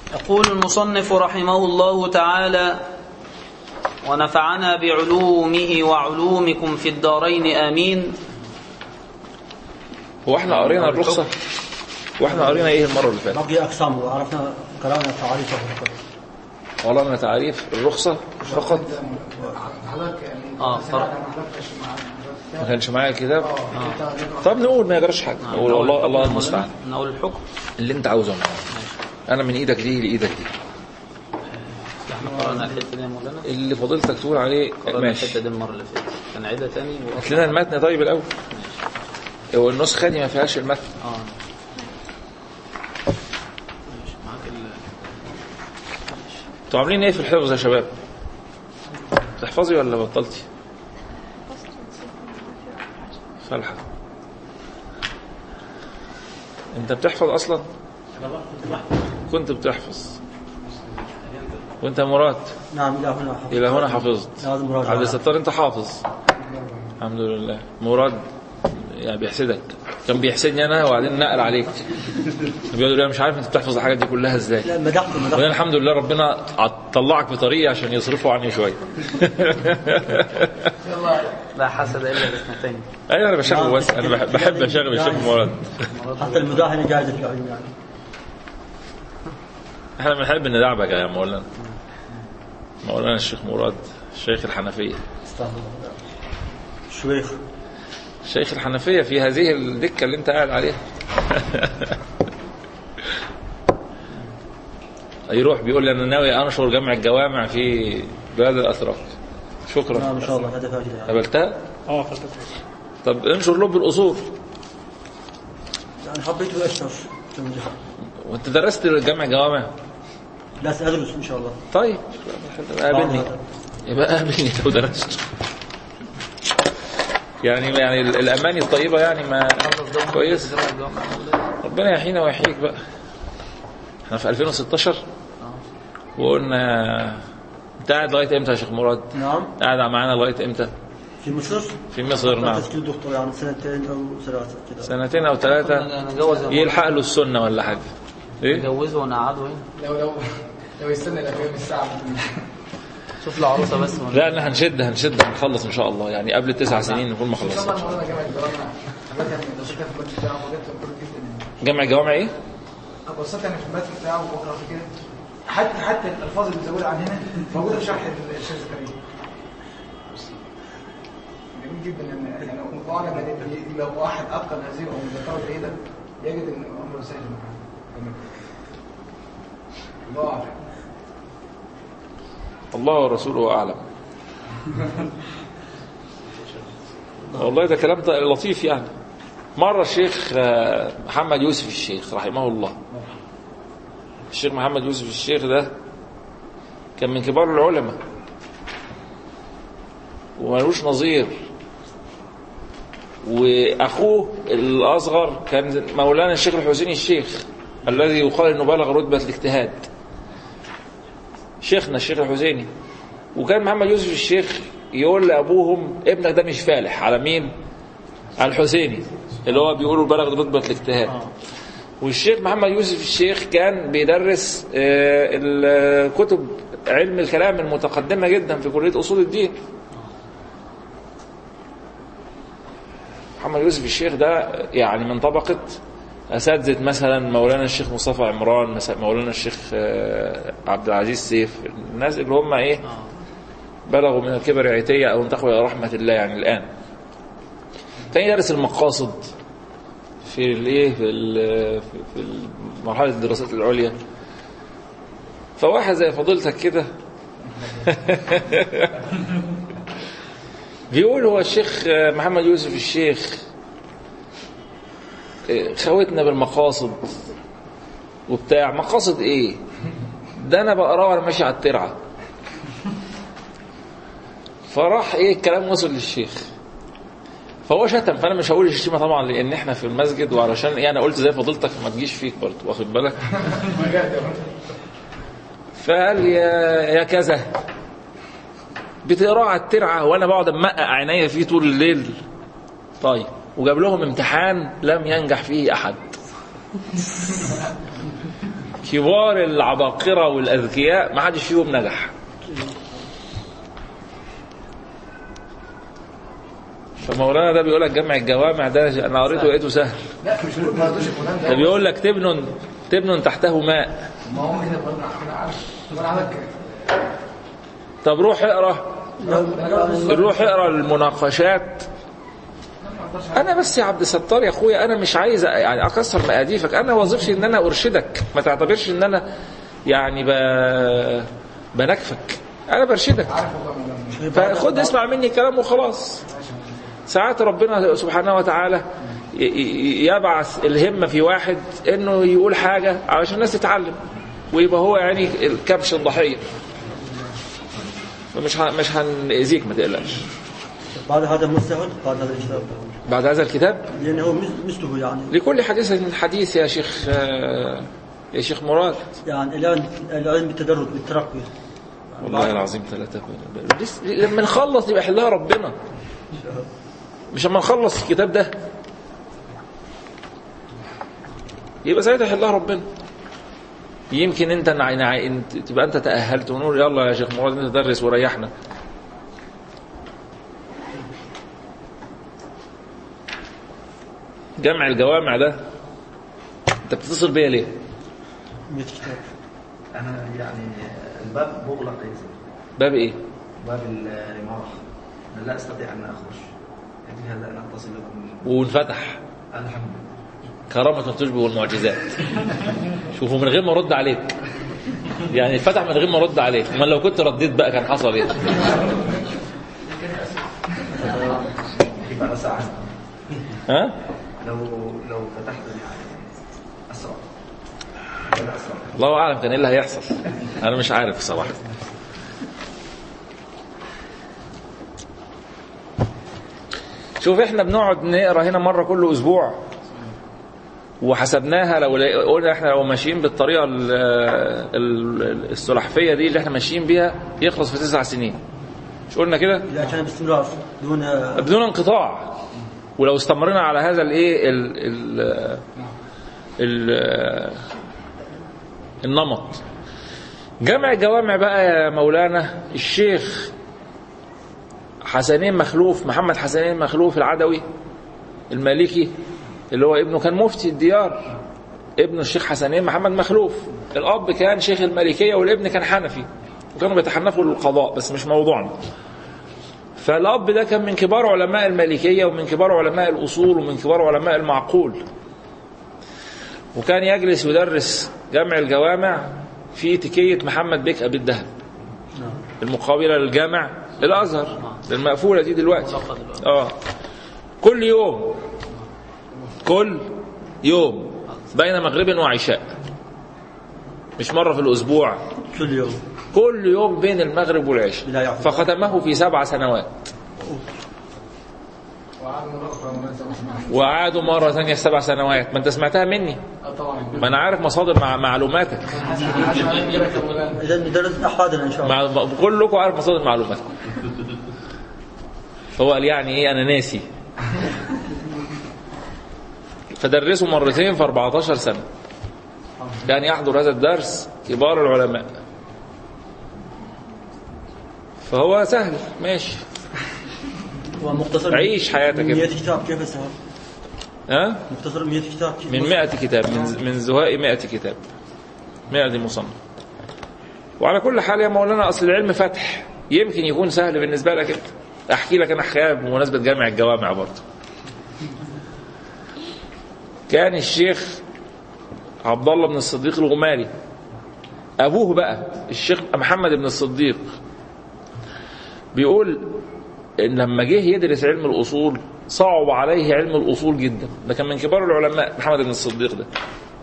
يقول المصنف رحمه الله تعالى ونفعنا بعلومه وعلومكم في الدارين آمين هو احنا قرينا الرخصة واحنا قرينا ايه المرة اللي فاتت بقي أقسام وعرفنا قرأنا تعريفه قرأنا تعريف الرخصة فقط اه فرق ما كانش معايا الكتاب طب نقول ما يجراش حاجة نقول والله الله المستعان نقول الحكم اللي انت عاوزه معايا انا من ايدك دي لايدك دي احنا قرأنا الحتة دي يا مولانا اللي فضلتك تقول عليه قرأنا ماشي الحتة دي المرة اللي فاتت هنعيدها تاني و... هات لنا المتن طيب الاول هو النسخة دي ما فيهاش المتن اه ماشي معاك ال انتوا عاملين ايه في الحفظ يا شباب تحفظي ولا بطلتي فالحة انت بتحفظ اصلا كنت بتحفظ وانت يا مراد نعم إلى هنا حفظ. الى هنا حفظت لازم مراجعة. عبد الستار انت حافظ الحمد لله مراد يعني بيحسدك كان بيحسدني انا وبعدين نقل عليك بيقول لي انا مش عارف انت بتحفظ الحاجات دي كلها ازاي لا مدحت وبعدين مدحت الحمد لله ربنا طلعك بطريقه عشان يصرفوا عني شويه لا حسد إلا باثنتين ايوه انا بشغل بس انا بحب, بحب اشغل الشيخ مراد حتى المداهنة جائزة في العلم يعني احنا بنحب ندعبك يا مولانا مولانا الشيخ مراد الشيخ الحنفيه استغفر الله الشويخ الشيخ الحنفيه في هذه الدكه اللي انت قاعد عليها يروح بيقول لي انا ناوي انشر جمع الجوامع في بلاد الاتراك شكرا نعم إن شاء الله هذا فائدة يعني. قبلتها اه خلطة طب انشر لب الاصول يعني حبيت أشرف في المجال. وانت درست جمع الجوامع لا سأدرس إن شاء الله طيب قابلني يبقى قابلني لو درست يعني يعني ال- الاماني الطيبه يعني ما كويس ربنا يحيينا ويحييك بقى احنا في 2016 وقلنا انت قاعد لغايه امتى يا شيخ مراد؟ نعم قاعد معانا لغايه امتى؟ في مصر في مصر نعم تسجيل دكتور يعني سنتين أو ثلاثة كذا سنتين او ثلاثه نجوز يلحق له السنه ولا حاجه ايه؟ نجوزه ونقعده هنا لو لو لو يستنى الأفلام الساعة شوف له عروسة بس ون- لا احنا هنشد هنشد هنخلص ان شاء الله يعني قبل تسع سنين نكون ما خلصناش طبعا مولانا جامعة الجوامع عملتها من درستها في المادة بتاعه وجدت كل جدا جمع الجوامع ايه؟ بصيت انا في المادة بتاعه وبقرا في كده حتى حتى الالفاظ اللي بتزودها عن هنا موجوده في شرح الشيخ زكريا جميل جدا ان يعني وطبعا لما لو واحد اتقن هذه او ذكره جيدا يجد ان الامر سهل معاه تمام. الله اعلم الله ورسوله أعلم والله ده كلام لطيف يعني مرة الشيخ آه، محمد يوسف الشيخ رحمه الله الشيخ محمد يوسف الشيخ ده كان من كبار العلماء وملوش نظير وأخوه الأصغر كان مولانا الشيخ الحسيني الشيخ الذي يقال أنه بلغ رتبة الاجتهاد شيخنا الشيخ الحسيني وكان محمد يوسف الشيخ يقول لابوهم ابنك ده مش فالح على مين؟ على الحسيني اللي هو بيقولوا بلغ رتبه الاجتهاد والشيخ محمد يوسف الشيخ كان بيدرس آه، الكتب علم الكلام المتقدمه جدا في كليه اصول الدين محمد يوسف الشيخ ده يعني من طبقه اساتذه مثلا مولانا الشيخ مصطفى عمران مثلا مولانا الشيخ آه، عبد العزيز سيف الناس اللي هم ايه بلغوا من الكبر عتيه او انتقلوا الى رحمه الله يعني الان كان يدرس المقاصد في الايه في ال- في- في مرحله الدراسات العليا فواحد زي فضيلتك كده بيقول هو الشيخ محمد يوسف الشيخ خوتنا بالمقاصد وبتاع مقاصد ايه ده انا بقراه وانا ماشي على الترعه فراح ايه الكلام وصل للشيخ فهو شتم فانا مش هقول الشتيمه طبعا لان احنا في المسجد وعلشان يعني قلت زي فضيلتك ما تجيش فيك برضه واخد بالك فقال يا يا كذا بتقراه على الترعه وانا بقعد امقق عينيا فيه طول الليل طيب وجاب لهم امتحان لم ينجح فيه احد كبار العباقرة والأذكياء ما حدش فيهم نجح فمولانا ده بيقول لك جمع الجوامع ده انا قريته لقيته سهل لا مش بيقول ما رضوش الفلان ده ده بيقول لك تبن تبن تحته ماء ما هو كده برضه انا عارف طب انا عملت كده طب روح اقرا روح اقرا المناقشات انا بس يا عبد الستار يا اخويا انا مش عايز يعني اكسر مقاديفك انا وظيفتي ان انا ارشدك ما تعتبرش ان انا يعني ب... بنكفك انا برشدك عارف والله مولانا فخد اسمع مني كلام وخلاص ساعات ربنا سبحانه وتعالى ي- ي- يبعث الهمة في واحد انه يقول حاجة علشان الناس تتعلم ويبقى هو يعني الكبش الضحية فمش ه- مش هنأذيك ما تقلقش بعد هذا مستهل بعد هذا الكتاب بعد هذا الكتاب لأنه هو مس- مثله يعني لكل حديث حديث يا شيخ آه، يا شيخ مراد يعني الآن العلم بالتدرج بالترقي والله العظيم ثلاثة لس- لما نخلص يبقى حلها ربنا مش لما نخلص الكتاب ده يبقى ساعتها يحلها ربنا يمكن انت نع... نع... انت تبقى انت تأهلت ونقول يلا يا شيخ مراد انت درس وريحنا جمع الجوامع ده انت بتتصل بيا ليه؟ 100 كتاب أنا يعني الباب مغلق يا سيدي باب ايه؟ باب العمارة أنا لا أستطيع أن أخرج يجب هذا أن أتصل بكم وانفتح الحمد لله كرامة تشبه المعجزات شوفوا من غير ما ارد عليك يعني فتح من غير ما ارد عليك امال لو كنت رديت بقى كان حصل ايه يبقى ساعة ها لو لو فتحت يعني أسرع ولا أسرع الله اعلم كان ايه اللي هيحصل انا مش عارف الصراحه شوف احنا بنقعد نقرا هنا مره كل اسبوع وحسبناها لو قلنا احنا لو ماشيين بالطريقه ال- ال- السلحفيه دي اللي احنا ماشيين بيها يخلص في تسع سنين مش قلنا كده؟ إذا كان باستمرار دون بدون انقطاع ولو استمرنا على هذا الايه ال ال ال النمط جمع الجوامع بقى يا مولانا الشيخ حسنين مخلوف محمد حسنين مخلوف العدوي المالكي اللي هو ابنه كان مفتي الديار ابنه الشيخ حسنين محمد مخلوف الاب كان شيخ المالكيه والابن كان حنفي وكانوا بيتحنفوا للقضاء بس مش موضوعنا فالاب ده كان من كبار علماء المالكيه ومن كبار علماء الاصول ومن كبار علماء المعقول وكان يجلس يدرس جمع الجوامع في تكيه محمد بك ابي الدهب المقابله للجامع الازهر المقفوله دي دلوقتي مغلقة دلوقتي. اه كل يوم كل يوم بين مغرب وعشاء مش مره في الاسبوع كل يوم كل يوم بين المغرب والعشاء لا يعرف. فختمه في سبع سنوات وقعدنا مرة أخرى وما نسمعش وعادوا مرة ثانية سبع سنوات ما انت سمعتها مني اه طبعا ما انا عارف مصادر مع معلوماتك عشان كده يا مولانا إذا ندرس أحفادنا إن شاء الله مع... كلكم عارف مصادر معلوماتكم هو قال يعني ايه انا ناسي فدرسوا مرتين في 14 سنة كان يحضر هذا الدرس كبار العلماء فهو سهل ماشي ومختصر عيش حياتك 100 انت. كتاب كيف استوى؟ ها مختصر 100 كتاب كيف من 100 كتاب من من زهاء 100 كتاب 100 دي مصنف وعلى كل حال يا مولانا اصل العلم فتح يمكن يكون سهل بالنسبه لك انت احكي لك انا حكايه بمناسبه جامع الجوامع برضه كان الشيخ عبد الله بن الصديق الغماري ابوه بقى الشيخ محمد بن الصديق بيقول ان لما جه يدرس علم الاصول صعب عليه علم الاصول جدا ده كان من كبار العلماء محمد بن الصديق ده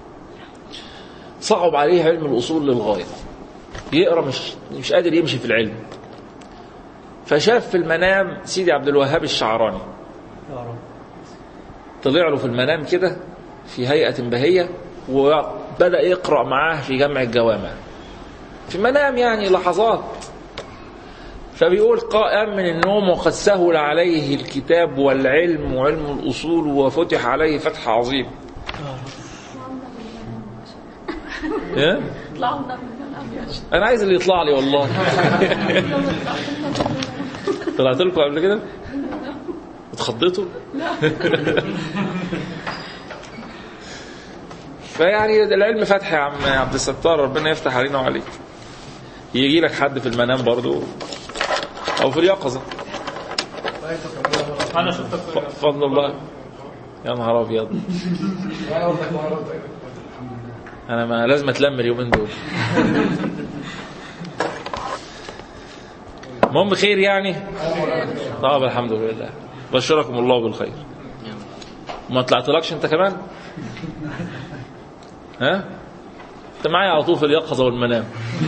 صعب عليه علم الاصول للغايه يقرا مش مش قادر يمشي في العلم فشاف في المنام سيدي عبد الوهاب الشعراني يا رب طلع له في المنام كده في هيئة بهية وبدأ يقرأ معاه في جمع الجوامع في منام يعني لحظات فبيقول قائم من النوم وقد سهل عليه الكتاب والعلم وعلم الأصول وفتح عليه فتح عظيم إيه؟ اطلعوا لنا من المنام يا شيخ انا عايز اللي يطلع لي والله طلعت لكم قبل كده اتخضيتوا فيعني العلم فتح يا عم عبد الستار ربنا يفتح علينا وعليك يجي لك حد في المنام برضو او في اليقظه انا شفتك ف- فضل الله يا نهار ابيض وانا قلت لك وانا قلت لك انا ما لازم اتلم اليومين دول المهم خير يعني طب الحمد لله بشركم الله بالخير ما طلعتلكش انت كمان ها انت معايا على طول في اليقظه والمنام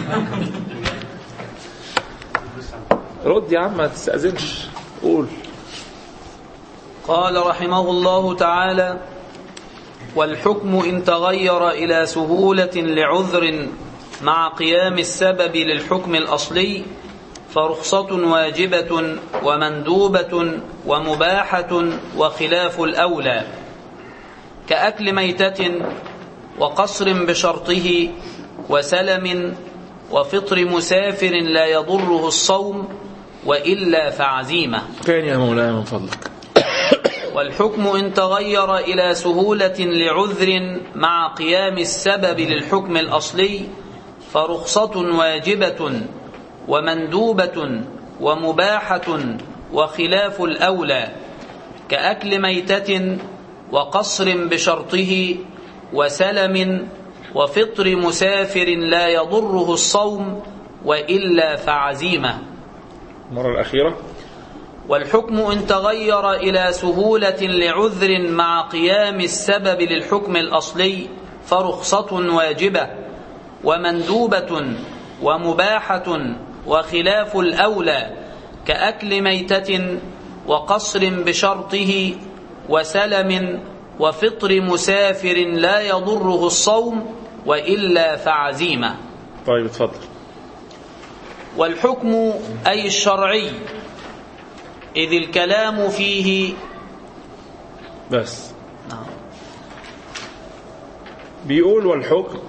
رد يا عم ما تستاذنش قول قال رحمه الله تعالى والحكم إن تغير إلى سهولة لعذر مع قيام السبب للحكم الأصلي فرخصة واجبة ومندوبة ومباحة وخلاف الأولى كأكل ميتة وقصر بشرطه وسلم وفطر مسافر لا يضره الصوم وإلا فعزيمة تاني يا مولانا من فضلك والحكم إن تغير إلى سهولة لعذر مع قيام السبب للحكم الأصلي فرخصة واجبة ومندوبة ومباحة وخلاف الأولى كأكل ميتة وقصر بشرطه وسلم وفطر مسافر لا يضره الصوم وإلا فعزيمة المره الاخيره والحكم إن تغير إلى سهولة لعذر مع قيام السبب للحكم الأصلي فرخصة واجبة ومندوبة ومباحة وخلاف الأولى كأكل ميتة وقصر بشرطه وسلم وفطر مسافر لا يضره الصوم وإلا فعزيمة طيب اتفضل والحكم أي الشرعي إذ الكلام فيه بس بيقول والحكم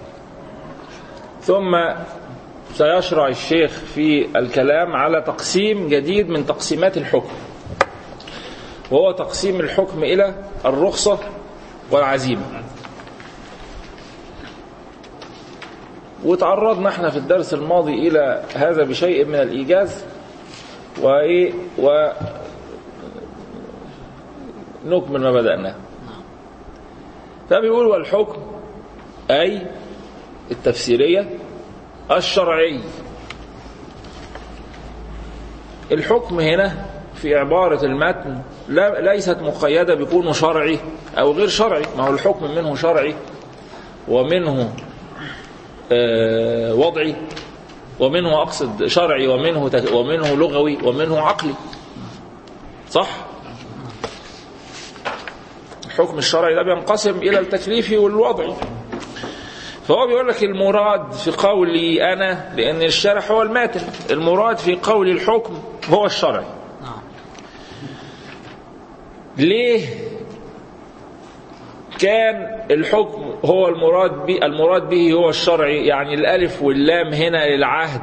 ثم سيشرع الشيخ في الكلام على تقسيم جديد من تقسيمات الحكم وهو تقسيم الحكم إلى الرخصة والعزيمة وتعرضنا احنا في الدرس الماضي إلى هذا بشيء من الإيجاز وإيه و نكمل ما بدأناه فبيقول والحكم أي التفسيرية الشرعي الحكم هنا في عبارة المتن لا ليست مقيدة بكونه شرعي أو غير شرعي ما هو الحكم منه شرعي ومنه آه، وضعي ومنه أقصد شرعي ومنه تك- ومنه لغوي ومنه عقلي صح؟ الحكم الشرعي ده بينقسم إلى التكليفي والوضعي فهو بيقول لك المراد في قولي أنا لأن الشرع هو الماتن المراد في قول الحكم هو الشرعي نعم ليه كان الحكم هو المراد به المراد به هو الشرعي يعني الألف واللام هنا للعهد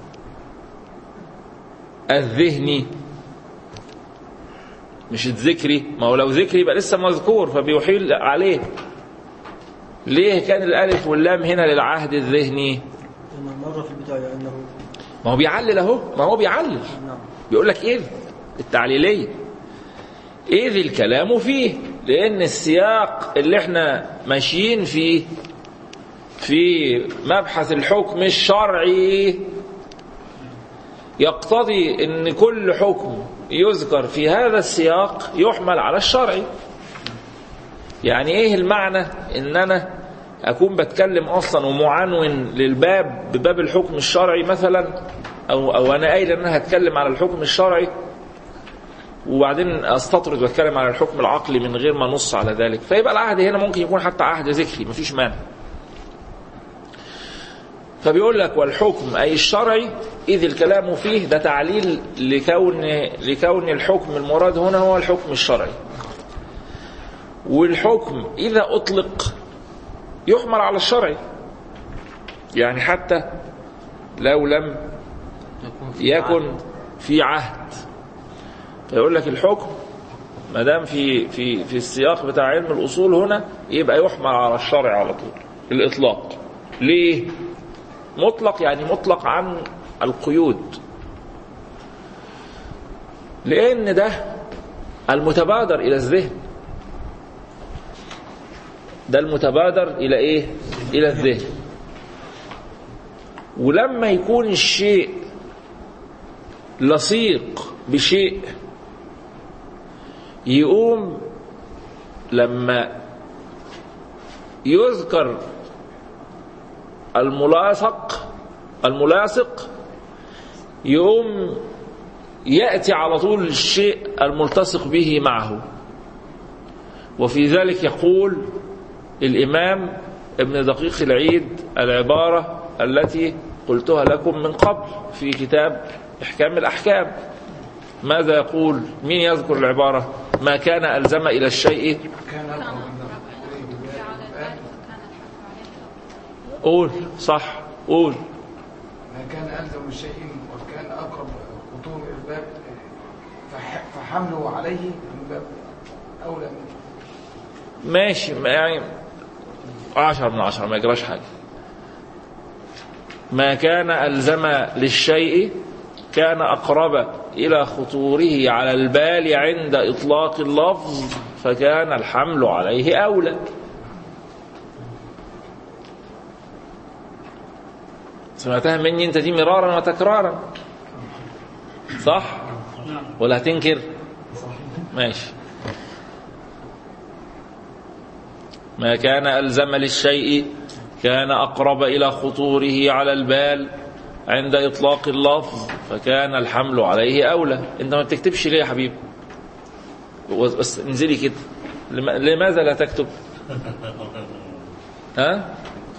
الذهني مش الذكري ما هو لو ذكري يبقى لسه مذكور فبيحيل عليه ليه كان الألف واللام هنا للعهد الذهني لأنه مر في البداية أنه ما هو بيعلل اهو ما هو بيعلل نعم بيقول لك اذ التعليليه اذ الكلام فيه لان السياق اللي احنا ماشيين فيه في مبحث الحكم الشرعي يقتضي ان كل حكم يذكر في هذا السياق يحمل على الشرعي يعني ايه المعنى ان انا اكون بتكلم اصلا ومعنون للباب بباب الحكم الشرعي مثلا او او انا قايل ان انا هتكلم على الحكم الشرعي وبعدين استطرد واتكلم على الحكم العقلي من غير ما نص على ذلك فيبقى العهد هنا ممكن يكون حتى عهد ذكري مفيش مانع فبيقول لك والحكم اي الشرعي اذ الكلام فيه ده تعليل لكون لكون الحكم المراد هنا هو الحكم الشرعي والحكم اذا اطلق يحمل على الشرعي يعني حتى لو لم يكون في يكن في عهد فيقول لك الحكم ما دام في في في السياق بتاع علم الاصول هنا يبقى يحمل على الشرع على طول الاطلاق ليه مطلق يعني مطلق عن القيود لان ده المتبادر الى الذهن ده المتبادر الى ايه الى الذهن ولما يكون الشيء لصيق بشيء يقوم لما يذكر الملاصق الملاصق يقوم يأتي على طول الشيء الملتصق به معه وفي ذلك يقول الإمام ابن دقيق العيد العبارة التي قلتها لكم من قبل في كتاب إحكام الأحكام ماذا يقول مين يذكر العبارة ما كان ألزم إلى الشيء كان أقرب عند قول صح قول ما كان ألزم الشيء وكان أقرب خطوم الباب فح- فحمله عليه من باب أولى منه ماشي ما يعني عشر من عشرة ما يجراش حاجة ما كان ألزم للشيء كان أقرب إلى خطوره على البال عند إطلاق اللفظ فكان الحمل عليه أولى سمعتها مني أنت دي مرارا وتكرارا صح ولا هتنكر ماشي ما كان ألزم للشيء كان أقرب إلى خطوره على البال عند إطلاق اللفظ فكان الحمل عليه أولى أنت ما بتكتبش ليه يا حبيبي بس انزلي كده لم- لماذا لا تكتب ها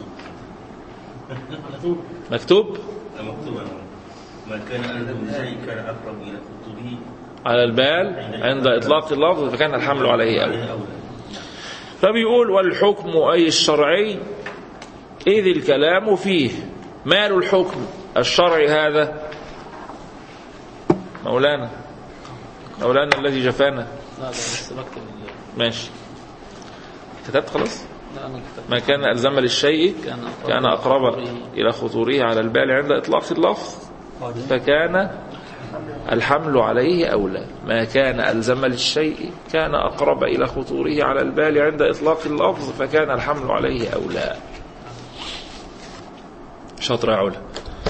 مكتوب مكتوبا ما كان ألزم شيء كان أقرب إلى خطوره على البال عند إطلاق اللفظ فكان الحمل عليه أولى عليه أولى فبيقول والحكم أي الشرعي إذ الكلام فيه مال الحكم الشرعي هذا مولانا مولانا الذي جفانا لا لا بس بكتب ال- ماشي كتبت خلاص لا انا كتبت ما كان ألزم للشيء كان أقرب كان إلى أقرب خطوره. إلى خطوره على البال عند إطلاق اللفظ فكان الحمل عليه أولى ما كان ألزم للشيء كان أقرب إلى خطوره على البال عند إطلاق اللفظ فكان الحمل عليه أولى شاطر يا علا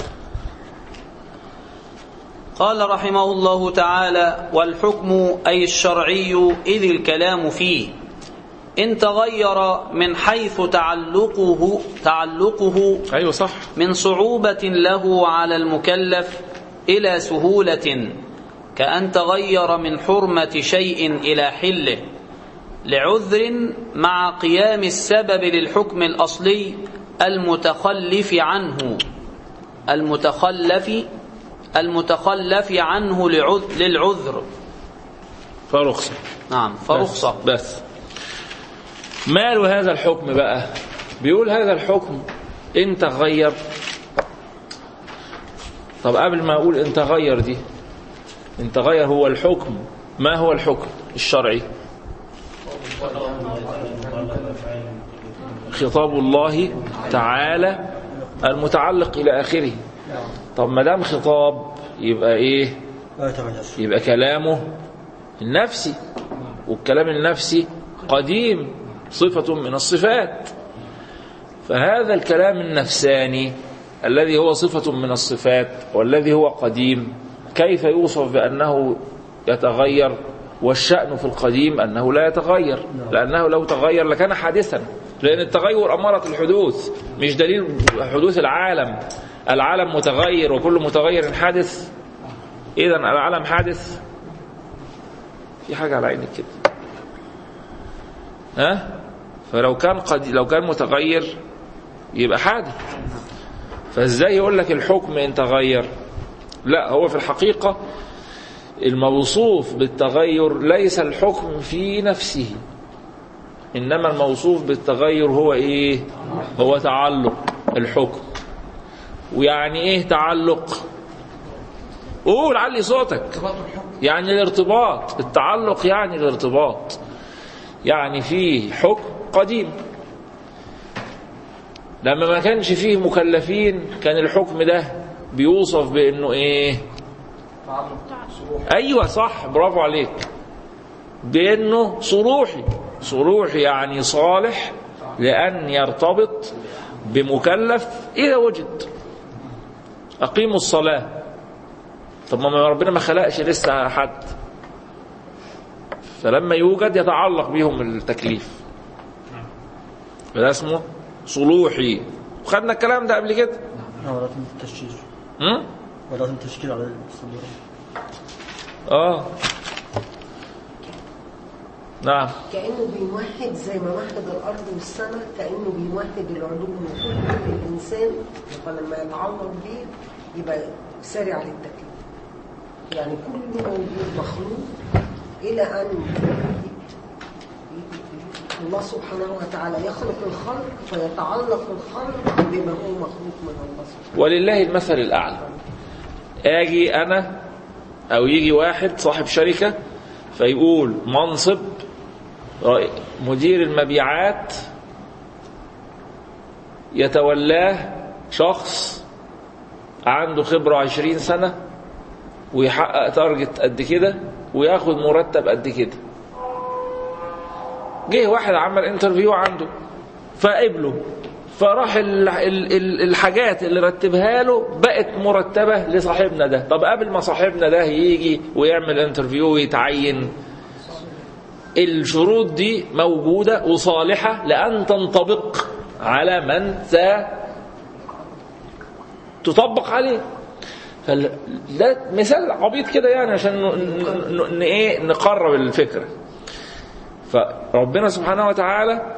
قال رحمه الله تعالى والحكم أي الشرعي إذ الكلام فيه إن تغير من حيث تعلقه تعلقه أيوة صح من صعوبة له على المكلف إلى سهولة كأن تغير من حرمة شيء إلى حله لعذر مع قيام السبب للحكم الأصلي المتخلف عنه المتخلف المتخلف عنه لعذ- للعذر فرخصة نعم فرخصة بس, بس. مال هذا الحكم بقى بيقول هذا الحكم إن تغير طب قبل ما أقول إن تغير دي إن تغير هو الحكم ما هو الحكم الشرعي خطاب الله تعالى المتعلق إلى آخره طب ما دام خطاب يبقى إيه لا يتغير يبقى كلامه النفسي والكلام النفسي قديم صفة من الصفات فهذا الكلام النفساني الذي هو صفة من الصفات والذي هو قديم كيف يوصف بأنه يتغير والشأن في القديم أنه لا يتغير لأنه لو تغير لكان حادثا لأن التغير أمارة الحدوث مش دليل حدوث العالم العالم متغير وكل متغير حادث إذا العالم حادث في حاجة على عينك كده ها فلو كان قد لو كان متغير يبقى حادث فازاي يقول لك الحكم ان تغير لا هو في الحقيقة الموصوف بالتغير ليس الحكم في نفسه إنما الموصوف بالتغير هو إيه هو تعلق الحكم ويعني ايه تعلق قول علي صوتك يعني الارتباط التعلق يعني الارتباط يعني فيه حكم قديم لما ما كانش فيه مكلفين كان الحكم ده بيوصف بانه ايه ايوه صح برافو عليك بانه صروحي صروحي يعني صالح لان يرتبط بمكلف اذا وجد اقيموا الصلاه طب ما ربنا ما خلقش لسه حد فلما يوجد يتعلق بهم التكليف فده اسمه صلوحي وخدنا الكلام ده قبل كده ولكن التشكيل م? ولكن التشكيل على الصدور اه نعم كأنه بيوحد زي ما وحد الأرض والسماء كأنه بيوحد العلوم وكل الإنسان فلما يتعلق بيه يبقى سارع للتكليف يعني كل موجود مخلوق إلى أن الله سبحانه وتعالى يخلق الخلق فيتعلق الخلق بما هو مخلوق من الله سبحانه ولله المثل الأعلى أجي أنا أو يجي واحد صاحب شركة فيقول منصب رئي- مدير المبيعات يتولاه شخص عنده خبرة عشرين سنة ويحقق تارجت قد كده وياخد مرتب قد كده جه واحد عمل انترفيو عنده فقبله فراح ال- ال- ال- الحاجات اللي رتبها له بقت مرتبة لصاحبنا ده طب قبل ما صاحبنا ده يجي ويعمل انترفيو ويتعين الشروط دي موجودة وصالحة لأن تنطبق على من ستطبق عليه فال- ده مثال عبيط كده يعني عشان ن- ن- ن- ايه نقرب الفكره فربنا سبحانه وتعالى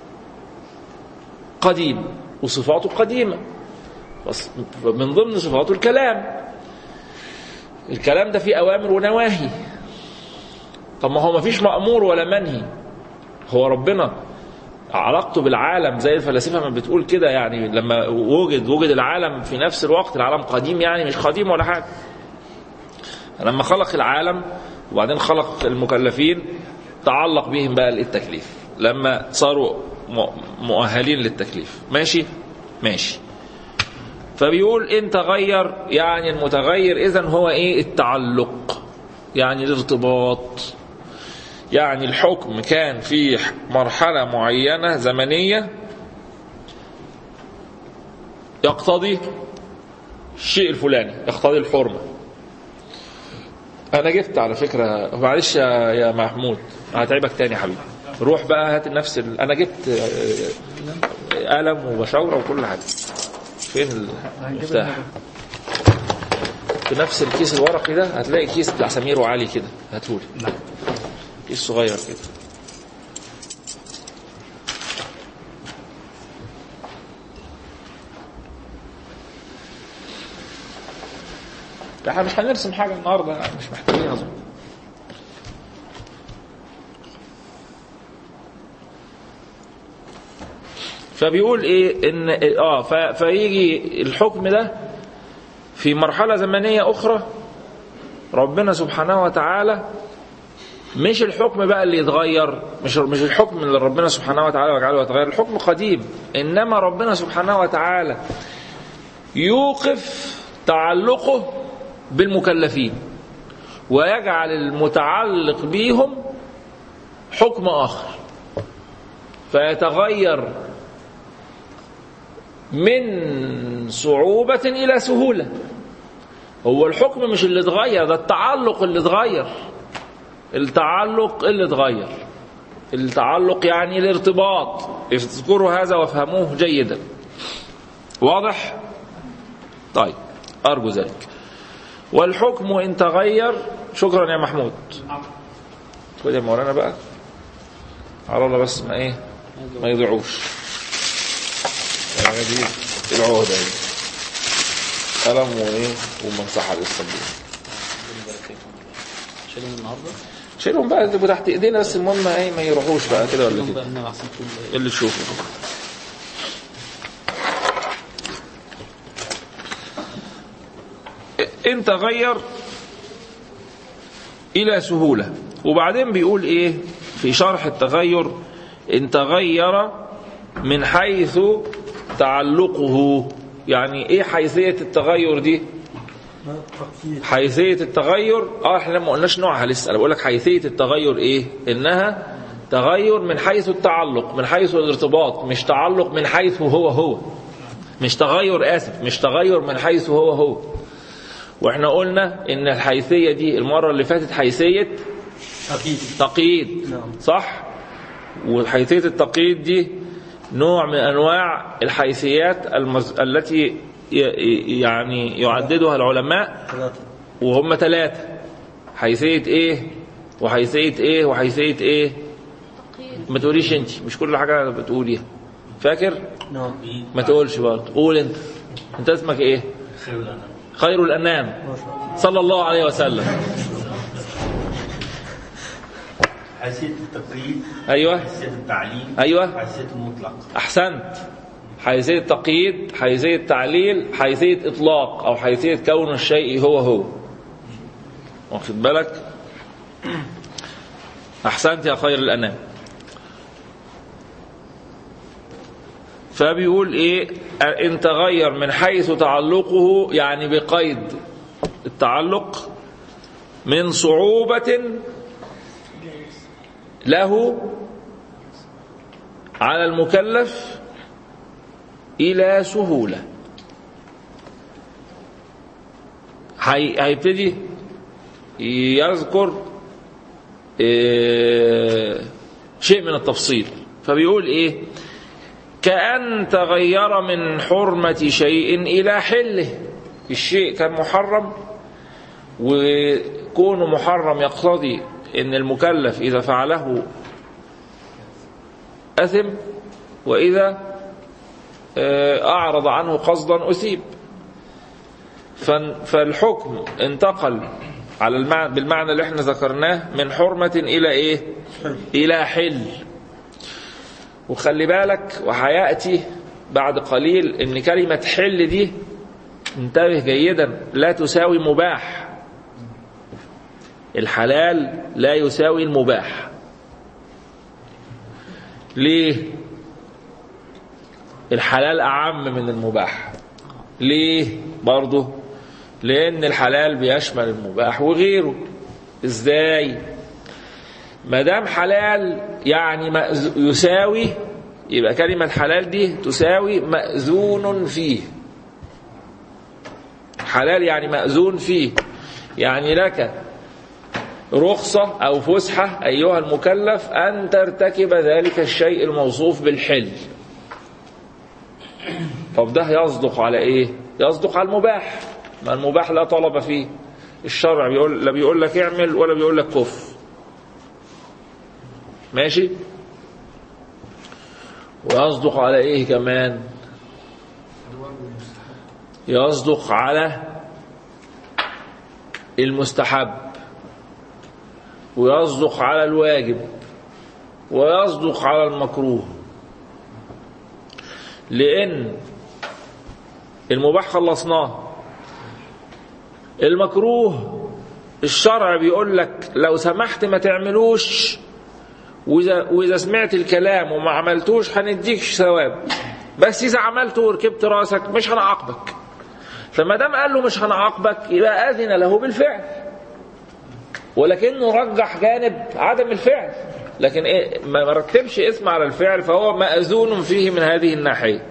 قديم وصفاته قديمة بس من ضمن صفاته الكلام الكلام ده فيه أوامر ونواهي طب ما هو ما فيش مأمور ولا منهي هو ربنا علاقته بالعالم زي الفلاسفة ما بتقول كده يعني لما وجد وجد العالم في نفس الوقت العالم قديم يعني مش قديم ولا حاجة لما خلق العالم وبعدين خلق المكلفين تعلق بهم بقى التكليف لما صاروا م- مؤهلين للتكليف ماشي ماشي فبيقول ان تغير يعني المتغير اذا هو ايه التعلق يعني الارتباط يعني الحكم كان في مرحلة معينة زمنية يقتضي الشيء الفلاني يقتضي الحرمة انا جبت على فكره معلش يا يا محمود هتعبك تاني يا حبيبي روح بقى هات نفس ال... انا جبت آه، قلم وبشاوره وكل حاجه فين المفتاح في نفس الكيس الورقي ده هتلاقي كيس بتاع سمير وعلي كده هاتهولي كيس صغير كده لا احنا مش هنرسم حاجه النهارده يعني مش محتاجين اظن فبيقول ايه ان اه ف- فيجي الحكم ده في مرحله زمنيه اخرى ربنا سبحانه وتعالى مش الحكم بقى اللي يتغير مش مش الحكم اللي ربنا سبحانه وتعالى وجعله يتغير الحكم قديم انما ربنا سبحانه وتعالى يوقف تعلقه بالمكلفين ويجعل المتعلق بيهم حكم آخر فيتغير من صعوبة إلى سهولة هو الحكم مش اللي اتغير ده التعلق اللي اتغير التعلق اللي اتغير التعلق يعني الارتباط اذكروا هذا وافهموه جيدا واضح طيب أرجو ذلك والحكم إن تغير شكرا يا محمود خد يا مولانا بقى على الله بس ما ايه ما يضيعوش يعني دي العهدة دي قلم وايه ومسحة للصبور شيلهم النهارده شيلهم بقى يبقوا تحت ايدينا بس المهم ايه ما يروحوش بقى كده ولا شيلهم كده بقى النبي احسن تقول اللي تشوفه إن تغير إلى سهولة وبعدين بيقول إيه في شرح التغير إن تغير من حيث تعلقه يعني إيه حيثية التغير دي ما تقييد حيثية التغير اه احنا ما قلناش نوعها لسه انا بقول لك حيثية التغير ايه انها تغير من حيث التعلق من حيث الارتباط مش تعلق من حيث هو هو مش تغير اسف مش تغير من حيث هو هو واحنا قلنا ان الحيثية دي المرة اللي فاتت حيثية تقييد تقييد نعم. صح وحيثية التقييد دي نوع من أنواع الحيثيات المز... التي ي... يعني يعددها العلماء ثلاثة وهم ثلاثة حيثية إيه وحيثية إيه وحيثية إيه ما تقوليش أنت مش كل حاجة بتقوليها فاكر نعم ما تقولش برضه قول أنت أنت اسمك إيه خير الأنام خير الأنام ما شاء الله صلى الله عليه وسلم حيثية التقييد أيوه حيثية التعليم أيوه حيثية المطلق أحسنت حيثية تقييد حيثية تعليل حيثية إطلاق أو حيثية كون الشيء هو هو واخد بالك أحسنت يا خير الأنام فبيقول إيه إن تغير من حيث تعلقه يعني بقيد التعلق من صعوبة له على المكلف إلى سهولة هي- هيبتدي يذكر إيه، شيء من التفصيل فبيقول إيه كأن تغير من حرمة شيء إلى حله الشيء كان محرم وكونه محرم يقتضي ان المكلف اذا فعله اثم واذا آه، اعرض عنه قصدا اثيب فن- فالحكم انتقل على المعنى بالمعنى اللي احنا ذكرناه من حرمة الى ايه الى حل وخلي بالك وهياتي بعد قليل ان كلمة حل دي انتبه جيدا لا تساوي مباح الحلال لا يساوي المباح ليه الحلال أعم من المباح ليه برضه لأن الحلال بيشمل المباح وغيره إزاي ما دام حلال يعني مأز- يساوي يبقى كلمة حلال دي تساوي مأذون فيه حلال يعني مأذون فيه يعني لك رخصة أو فسحة أيها المكلف أن ترتكب ذلك الشيء الموصوف بالحل طب ده يصدق على إيه؟ يصدق على المباح ما المباح لا طلب فيه الشرع بيقول لا بيقول لك اعمل ولا بيقول لك كف ماشي ويصدق على ايه كمان يصدق على المستحب ويصدق على الواجب ويصدق على المكروه لأن المباح خلصناه المكروه الشرع بيقول لك لو سمحت ما تعملوش وإذا, وإذا سمعت الكلام وما عملتوش هنديك ثواب بس إذا عملته وركبت راسك مش هنعاقبك فما دام قال له مش هنعاقبك يبقى أذن له بالفعل ولكنه رجح جانب عدم الفعل لكن إيه ما رتبش اسم على الفعل فهو مأذون فيه من هذه الناحية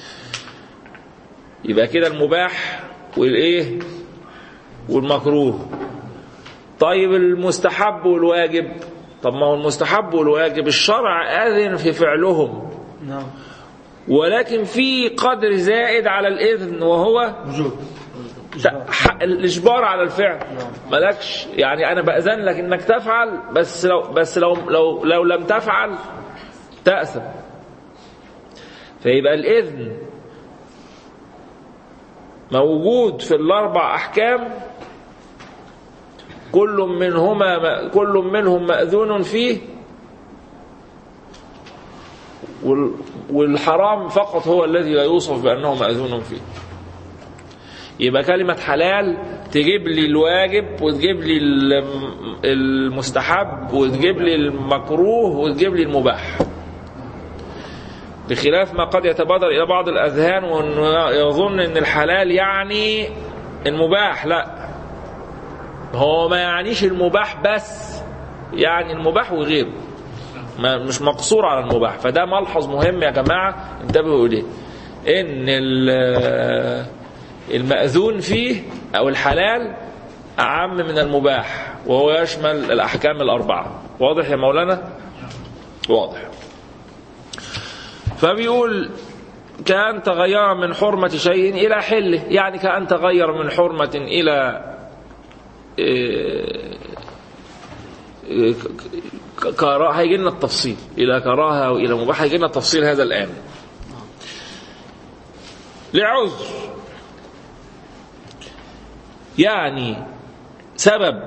يبقى كده المباح والايه والمكروه طيب المستحب والواجب طب ما هو المستحب والواجب الشرع أذن في فعلهم نعم ولكن في قدر زائد على الإذن وهو وجوب ح- الإجبار على الفعل مالكش يعني أنا بأذن لك إنك تفعل بس لو بس لو لو لو لم تفعل تأثم فيبقى الإذن موجود في الأربع أحكام كل منهما كل منهم مأذون فيه وال- والحرام فقط هو الذي لا يوصف بأنه مأذون فيه يبقى كلمة حلال تجيب لي الواجب وتجيب لي الم- المستحب وتجيب لي المكروه وتجيب لي المباح بخلاف ما قد يتبادر إلى بعض الأذهان وأنه يظن أن الحلال يعني المباح لا هو ما يعنيش المباح بس يعني المباح وغيره ما مش مقصور على المباح فده ملحظ مهم يا جماعة انتبهوا إليه إن ال- المأذون فيه أو الحلال أعم من المباح وهو يشمل الأحكام الأربعة واضح يا مولانا واضح فبيقول كأن تغير من حرمة شيء إلى حله يعني كأن تغير من حرمة إلى إيه، إيه، ك- كراهة هيجي لنا التفصيل إلى كراهة وإلى مباح هيجي لنا التفصيل هذا الآن لعذر يعني سبب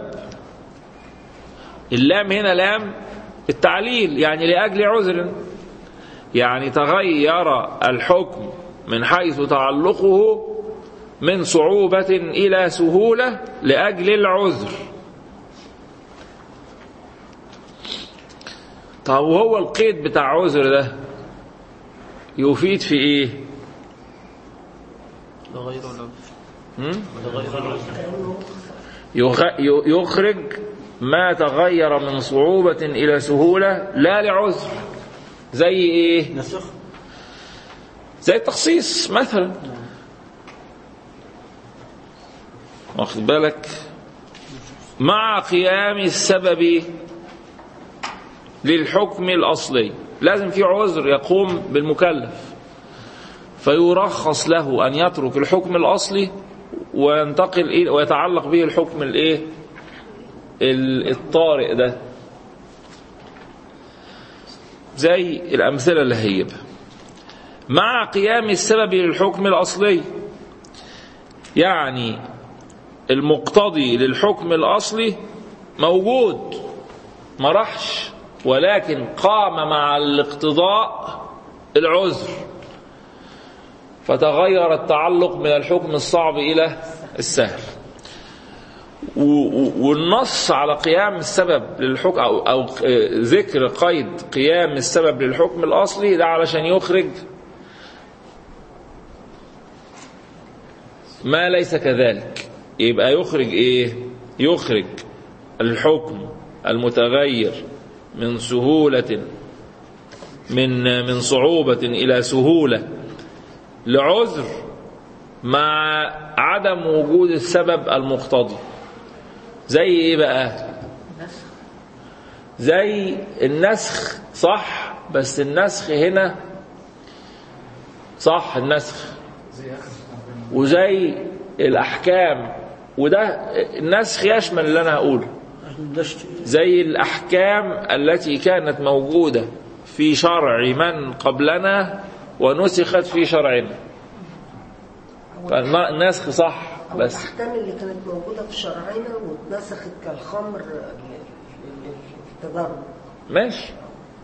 اللام هنا لام التعليل يعني لأجل عذر يعني تغير الحكم من حيث تعلقه من صعوبة إلى سهولة لأجل العذر طب وهو القيد بتاع عذر ده يفيد في ايه لغير العذر هم؟ لغير العذر يغ- ي- يخرج ما تغير من صعوبة إلى سهولة لا لعذر زي إيه نسخ زي التخصيص مثلا واخد بالك مع قيام السبب للحكم الأصلي لازم في عذر يقوم بالمكلف فيرخص له أن يترك الحكم الأصلي وينتقل إلى ويتعلق به الحكم الإيه ال- الطارئ ده زي الأمثلة اللي هيجيبها مع قيام السبب للحكم الأصلي يعني المقتضي للحكم الأصلي موجود ما راحش ولكن قام مع الاقتضاء العذر فتغير التعلق من الحكم الصعب إلى السهل و- و- والنص على قيام السبب للحكم أو, أو ذكر قيد قيام السبب للحكم الأصلي ده علشان يخرج ما ليس كذلك يبقى يخرج ايه يخرج الحكم المتغير من سهولة من من صعوبة إلى سهولة لعذر مع عدم وجود السبب المقتضي زي ايه بقى زي النسخ صح بس النسخ هنا صح النسخ وزي الأحكام وده النسخ يشمل اللي أنا هقوله زي الأحكام التي كانت موجودة في شرع من قبلنا ونسخت في شرعنا فالنسخ صح أو بس الأحكام اللي كانت موجودة في شرعنا واتنسخت كالخمر لل- للتضرب ماشي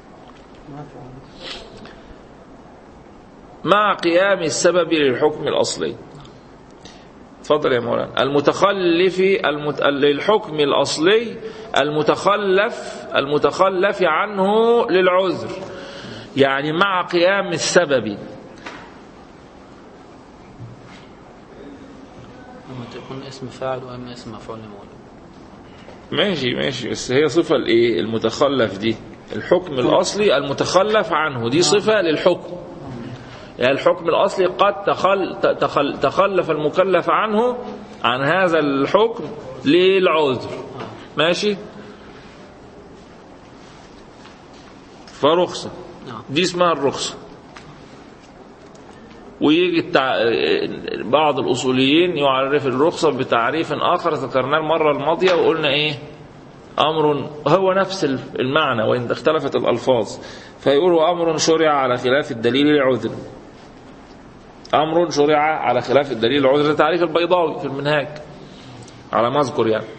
مع قيام السبب للحكم الأصلي تفضل يا مولانا المتخلف المت... للحكم الأصلي المتخلف المتخلف عنه للعذر يعني مع قيام السبب لما تكون اسم فاعل واما اسم مفعول لمولى ماشي ماشي بس هي صفة الايه المتخلف دي الحكم الأصلي المتخلف عنه دي صفة للحكم يعني الحكم الأصلي قد تخل تخل تخلف المكلف عنه عن هذا الحكم للعذر ماشي فرخصة نعم. دي اسمها الرخصة ويجي التع... بعض الأصوليين يعرف الرخصة بتعريف آخر ذكرناه المرة الماضية وقلنا إيه أمر هو نفس المعنى وإن اختلفت الألفاظ فيقول أمر شرع على خلاف الدليل لعذر أمر شرع على خلاف الدليل لعذر ده تعريف البيضاوي في المنهاج على ما أذكر يعني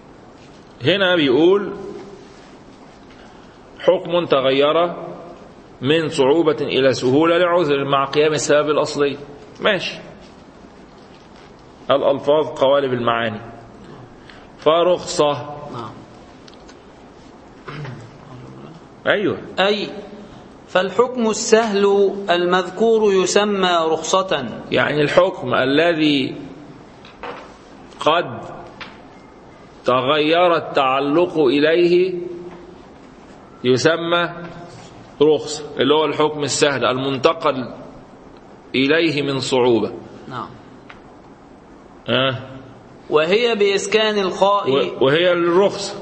هنا بيقول حكم تغير من صعوبة إلى سهولة لعذر مع قيام السبب الأصلي ماشي الألفاظ قوالب المعاني فرخصة نعم أيوه أي فالحكم السهل المذكور يسمى رخصة يعني الحكم الذي قد تغير التعلق إليه يسمى رخصة اللي هو الحكم السهل المنتقل إليه من صعوبة نعم آه. وهي بإسكان الخاء و- وهي الرخصة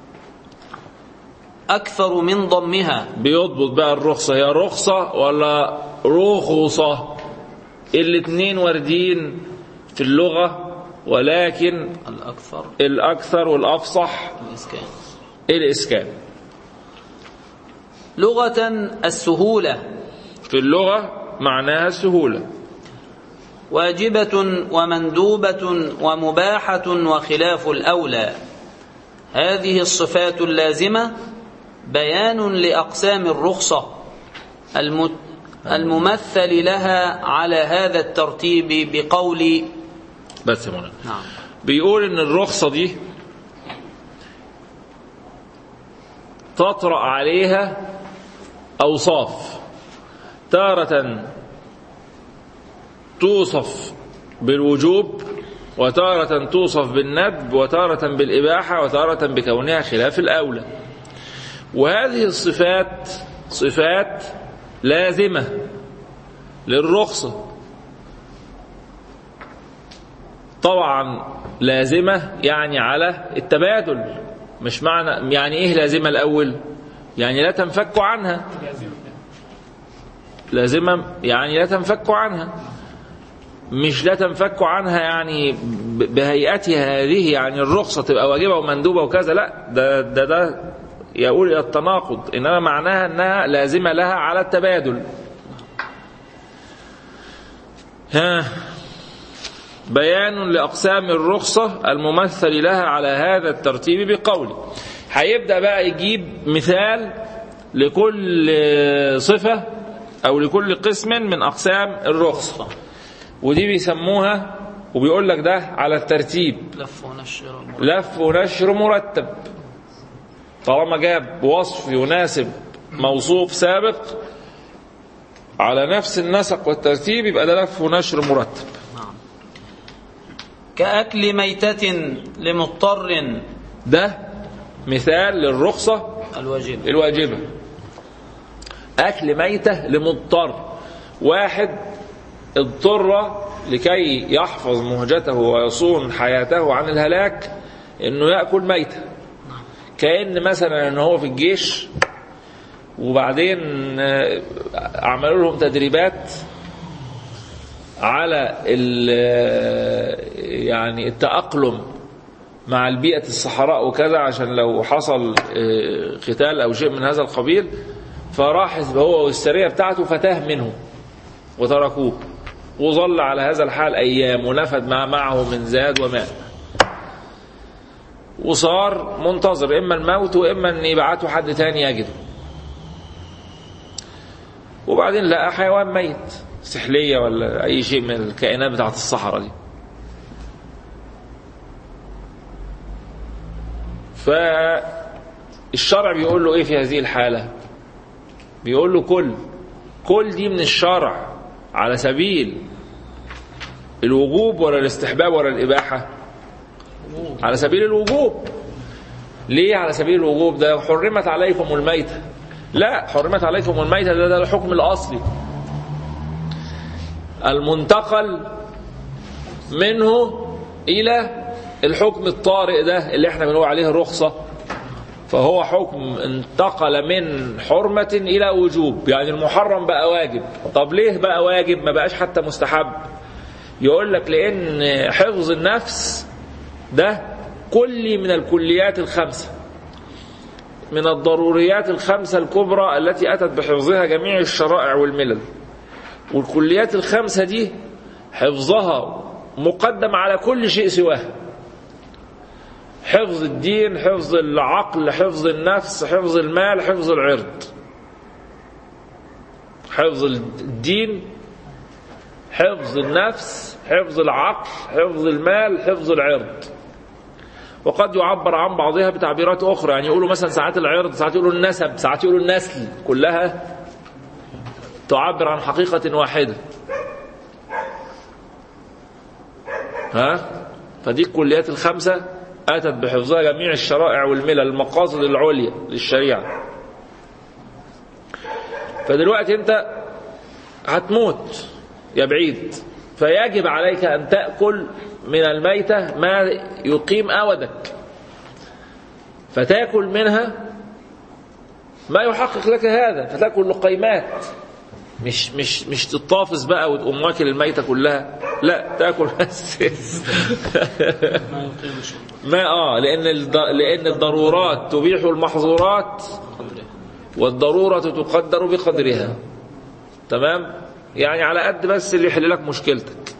أكثر من ضمها بيضبط بقى الرخصة هي رخصة ولا رخصة الاتنين واردين في اللغة ولكن الأكثر الأكثر والأفصح الإسكان الإسكان لغة السهولة في اللغة معناها السهولة واجبة ومندوبة ومباحة وخلاف الأولى هذه الصفات اللازمة بيان لأقسام الرخصة الم- الممثل لها على هذا الترتيب بقول بس يا مولانا نعم بيقول ان الرخصة دي تطرأ عليها أوصاف تارة توصف بالوجوب وتارة توصف بالندب وتارة بالإباحة وتارة بكونها خلاف الأولى وهذه الصفات صفات لازمة للرخصة طبعا لازمة يعني على التبادل مش معنى يعني ايه لازمة الأول يعني لا تنفك عنها لازمة يعني لا تنفك عنها مش لا تنفك عنها يعني ب- بهيئتها هذه يعني الرخصة تبقى واجبة ومندوبة وكذا لا ده ده ده يقول إلى التناقض إنما معناها أنها لازمة لها على التبادل ها بيان لأقسام الرخصة الممثل لها على هذا الترتيب بقوله هيبدأ بقى يجيب مثال لكل صفة أو لكل قسم من أقسام الرخصة ودي بيسموها وبيقول لك ده على الترتيب لف ونشر لف ونشر مرتب طالما جاب وصف يناسب موصوف سابق على نفس النسق والترتيب يبقى ده لف ونشر مرتب نعم كأكل ميتة لمضطر ده مثال للرخصة الواجب الواجبة أكل ميتة لمضطر واحد اضطر لكي يحفظ مهجته ويصون حياته عن الهلاك انه يأكل ميتة كأن مثلا ان هو في الجيش وبعدين آه، عملوا لهم تدريبات على ال- يعني التأقلم مع البيئة الصحراء وكذا عشان لو حصل آه، قتال أو شيء من هذا القبيل فراح هو والسرية بتاعته فتاه منه وتركوه وظل على هذا الحال أيام ونفد ما معه من زاد وماء وصار منتظر إما الموت وإما أن يبعتوا حد تاني يجده وبعدين لقى حيوان ميت سحلية ولا أي شيء من الكائنات بتاعت الصحراء دي فالشرع بيقول له ايه في هذه الحالة بيقول له كل كل دي من الشرع على سبيل الوجوب ولا الاستحباب ولا الإباحة على سبيل الوجوب ليه على سبيل الوجوب ده حرمت عليكم الميتة لا حرمت عليكم الميتة ده, ده الحكم الأصلي المنتقل منه إلى الحكم الطارئ ده اللي احنا بنقول عليه الرخصة فهو حكم انتقل من حرمة إلى وجوب يعني المحرم بقى واجب طب ليه بقى واجب ما بقاش حتى مستحب يقول لك لأن حفظ النفس ده كلي من الكليات الخمسة من الضروريات الخمسة الكبرى التي أتت بحفظها جميع الشرائع والملل والكليات الخمسة دي حفظها مقدم على كل شيء سواه حفظ الدين حفظ العقل حفظ النفس حفظ المال حفظ العرض حفظ الدين حفظ النفس حفظ العقل حفظ المال حفظ العرض وقد يعبر عن بعضها بتعبيرات أخرى يعني يقولوا مثلا ساعات العرض ساعات يقولوا النسب ساعات يقولوا النسل كلها تعبر عن حقيقة واحدة ها فدي الكليات الخمسة أتت بحفظها جميع الشرائع والملل المقاصد العليا للشريعة فدلوقتي أنت هتموت يا بعيد فيجب عليك أن تأكل من الميتة ما يقيم أودك فتأكل منها ما يحقق لك هذا فتأكل لقيمات مش مش مش تطافس بقى وتقوم واكل الميتة كلها لا تاكل بس ما يقيم الشرب ما اه لان الض... لان الضرورات تبيح المحظورات والضرورة تقدر بقدرها تمام يعني على قد بس اللي يحل لك مشكلتك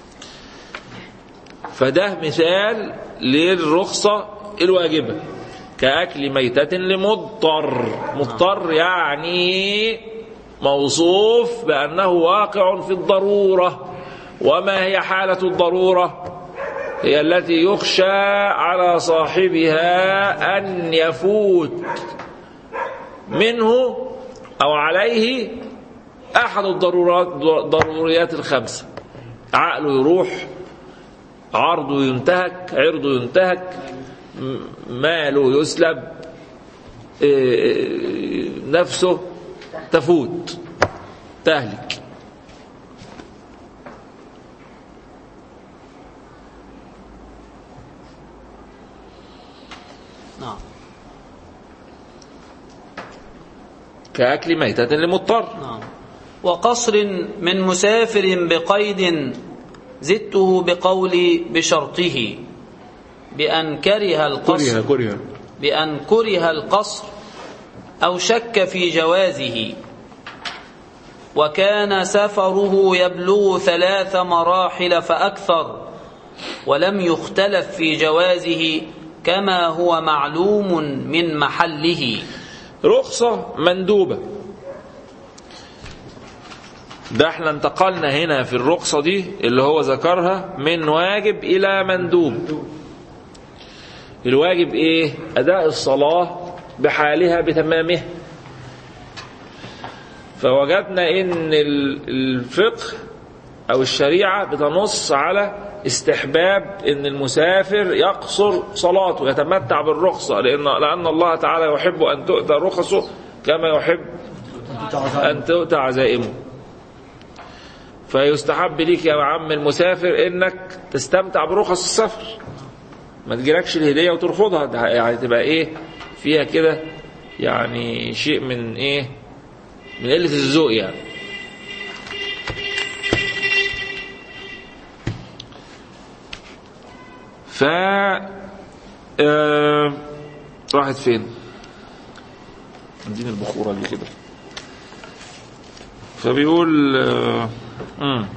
فده مثال للرخصة الواجبة كأكل ميتة لمضطر مضطر يعني موصوف بأنه واقع في الضرورة وما هي حالة الضرورة هي التي يخشى على صاحبها أن يفوت منه أو عليه أحد الضرورات ضروريات الخمسة عقله يروح عرضه ينتهك عرضه ينتهك م- ماله يسلب إيه، نفسه تفوت تهلك نعم كأكل ميتة لمضطر نعم وقصر من مسافر بقيد زدته بقولي بشرطه بأن كره القصر كره بأن كره القصر أو شك في جوازه وكان سفره يبلغ ثلاث مراحل فأكثر ولم يختلف في جوازه كما هو معلوم من محله رخصة مندوبة ده احنا انتقلنا هنا في الرخصة دي اللي هو ذكرها من واجب إلى مندوب الواجب ايه أداء الصلاة بحالها بتمامها فوجدنا ان ال- الفقه او الشريعة بتنص على استحباب ان المسافر يقصر صلاته يتمتع بالرخصة لان لان الله تعالى يحب ان تؤتى رخصه كما يحب ان تؤتى عزائمه فيستحب ليك يا عم المسافر انك تستمتع برخص السفر ما تجيلكش الهديه وترفضها ده يعني تبقى ايه فيها كده يعني شيء من ايه من قله الذوق يعني ف آه... راحت فين اديني البخوره دي كده فبيقول آه... مم.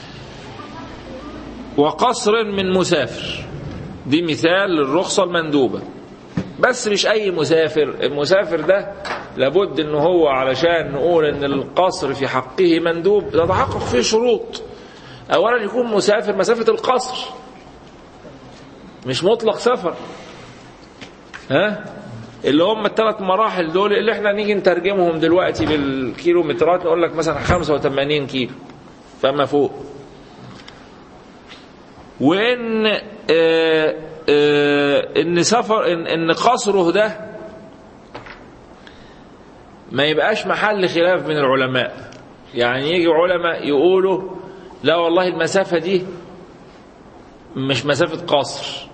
وقصر من مسافر دي مثال للرخصة المندوبة بس مش أي مسافر المسافر ده لابد ان هو علشان نقول ان القصر في حقه مندوب تتحقق فيه شروط اولا يكون مسافر مسافة القصر مش مطلق سفر ها اللي هم الثلاث مراحل دول اللي احنا نيجي نترجمهم دلوقتي بالكيلومترات نقول لك مثلا 85 كيلو فما فوق وان آه آه ان سفر ان, إن قصره ده ما يبقاش محل خلاف من العلماء يعني يجي علماء يقولوا لا والله المسافة دي مش مسافة قصر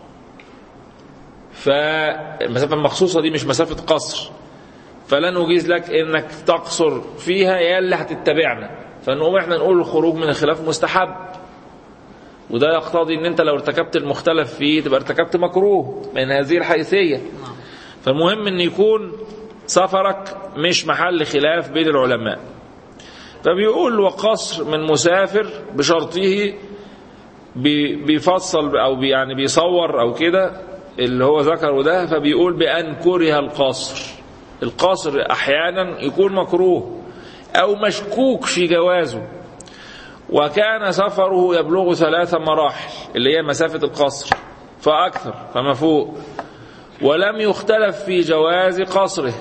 فالمسافة المخصوصة دي مش مسافة قصر فلا نجيز لك انك تقصر فيها يا اللي هتتبعنا فنقوم احنا نقول الخروج من الخلاف مستحب وده يقتضي ان انت لو ارتكبت المختلف فيه تبقى ارتكبت مكروه من هذه الحيثية فالمهم ان يكون سفرك مش محل خلاف بين العلماء فبيقول وقصر من مسافر بشرطه بي- بيفصل او بي يعني بيصور او كده اللي هو ذكره ده فبيقول بأن كره القصر القصر احيانا يكون مكروه أو مشكوك في جوازه وكان سفره يبلغ ثلاث مراحل اللي هي مسافة القصر فأكثر فما فوق ولم يختلف في جواز قصره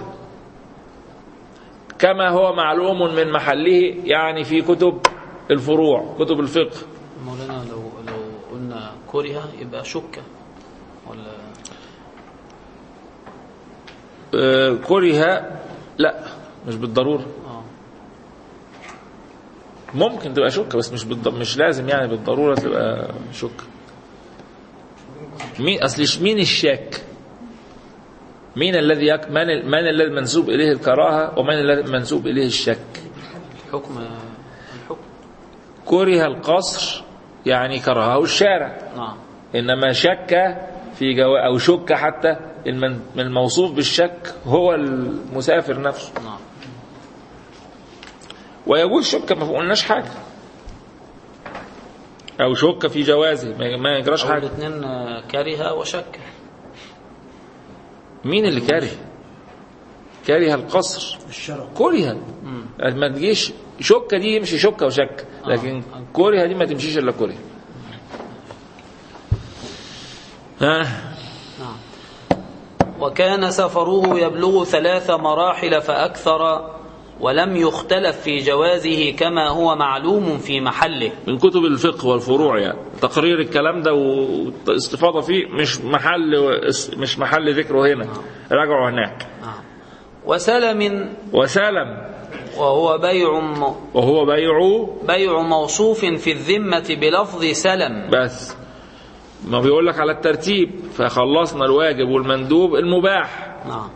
كما هو معلوم من محله يعني في كتب الفروع كتب الفقه مولانا لو لو قلنا كره يبقى شك ولا آه، كره لا مش بالضرورة اه ممكن تبقى شك بس مش بالض... مش لازم يعني بالضرورة تبقى شك مين اصل مين الشاك مين الذي يك... من ال... من الذي منسوب اليه الكراهه ومن الذي منسوب اليه الشك الحكم الحكم كره القصر يعني كرهه الشارع نعم انما شك في جو او شك حتى المن... الموصوف بالشك هو المسافر نفسه نعم ويجوز شك ما قلناش حاجه او شك في جوازه ما ما يجراش أو حاجه الاثنين كره وشك مين اللي كاره كاره القصر الشرع كره ما تجيش شكه دي يمشي شكه وشك لكن كره دي ما تمشيش الا كره ها نعم وكان سفره يبلغ ثلاث مراحل فأكثر ولم يختلف في جوازه كما هو معلوم في محله من كتب الفقه والفروع يعني تقرير الكلام ده والاستفاضه فيه مش محل مش محل ذكره هنا راجعوا هناك نعم وسلم وسلم وهو بيع م- وهو بيع بيع موصوف في الذمة بلفظ سلم بس ما بيقول لك على الترتيب فخلصنا الواجب والمندوب المباح نعم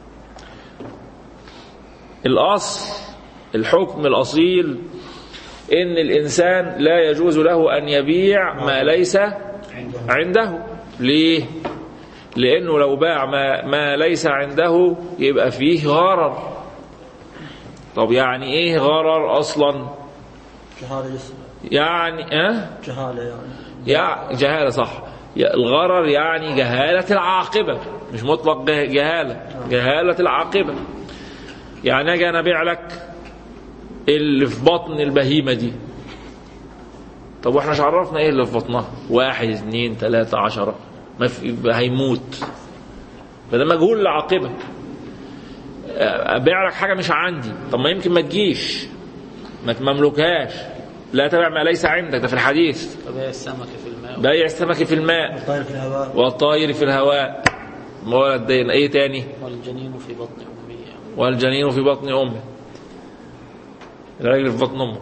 الأصل الحكم الأصيل إن الإنسان لا يجوز له أن يبيع ما ليس عنده ليه؟ لأنه لو باع ما, ما ليس عنده يبقى فيه غرر طب يعني إيه غرر أصلا؟ جهالة يسمى يعني أه؟ جهالة يعني يع جهالة صح يا- الغرر يعني جهالة العاقبة مش مطلق جه- جهالة جهالة العاقبة يعني اجي انا ابيع لك اللي في بطن البهيمة دي طب واحنا مش عرفنا ايه اللي في بطنها واحد اثنين ثلاثة عشرة ما في هيموت فده مجهول العاقبة ابيع لك حاجة مش عندي طب ما يمكن ما تجيش ما تملكهاش لا تبع ما ليس عندك ده في الحديث فبيع السمك في الماء بيع السمك في الماء الطائر في الهواء والطائر في الهواء مولد دين ايه تاني والجنين في بطن أمه والجنين في بطن امه الراجل في بطن امه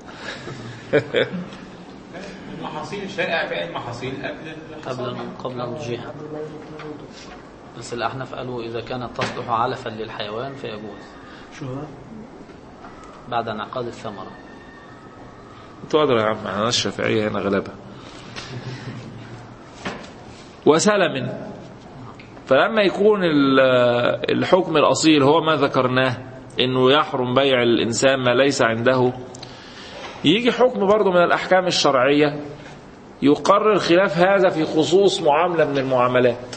المحاصيل الشائع في المحاصيل قبل قبل قبل الجهة بس الأحناف قالوا إذا كانت تصلح علفا للحيوان فيجوز شو هو؟ بعد انعقاد الثمرة انتوا ادرى يا عم انا الشافعيه هنا غلابه وسلم فلما يكون ال- الحكم الاصيل هو ما ذكرناه انه يحرم بيع الانسان ما ليس عنده يجي حكم برضه من الاحكام الشرعيه يقرر خلاف هذا في خصوص معامله من المعاملات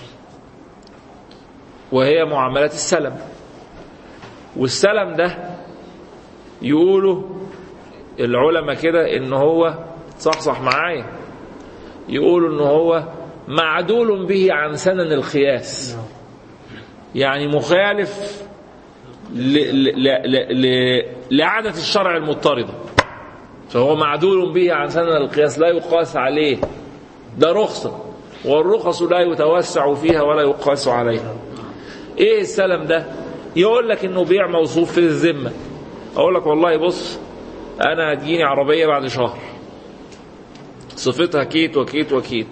وهي معاملات السلم والسلم ده يقولوا العلماء كده ان هو صحصح معايا يقولوا ان هو معدول به عن سنن القياس يعني مخالف ل ل ل ل لعادة الشرع المضطردة فهو معدول به عن سنن القياس لا يقاس عليه ده رخصة والرخص لا يتوسع فيها ولا يقاس عليها ايه السلم ده يقول لك انه بيع موصوف في الذمة اقول لك والله بص انا هتجيني عربيه بعد شهر صفتها كيت وكيت وكيت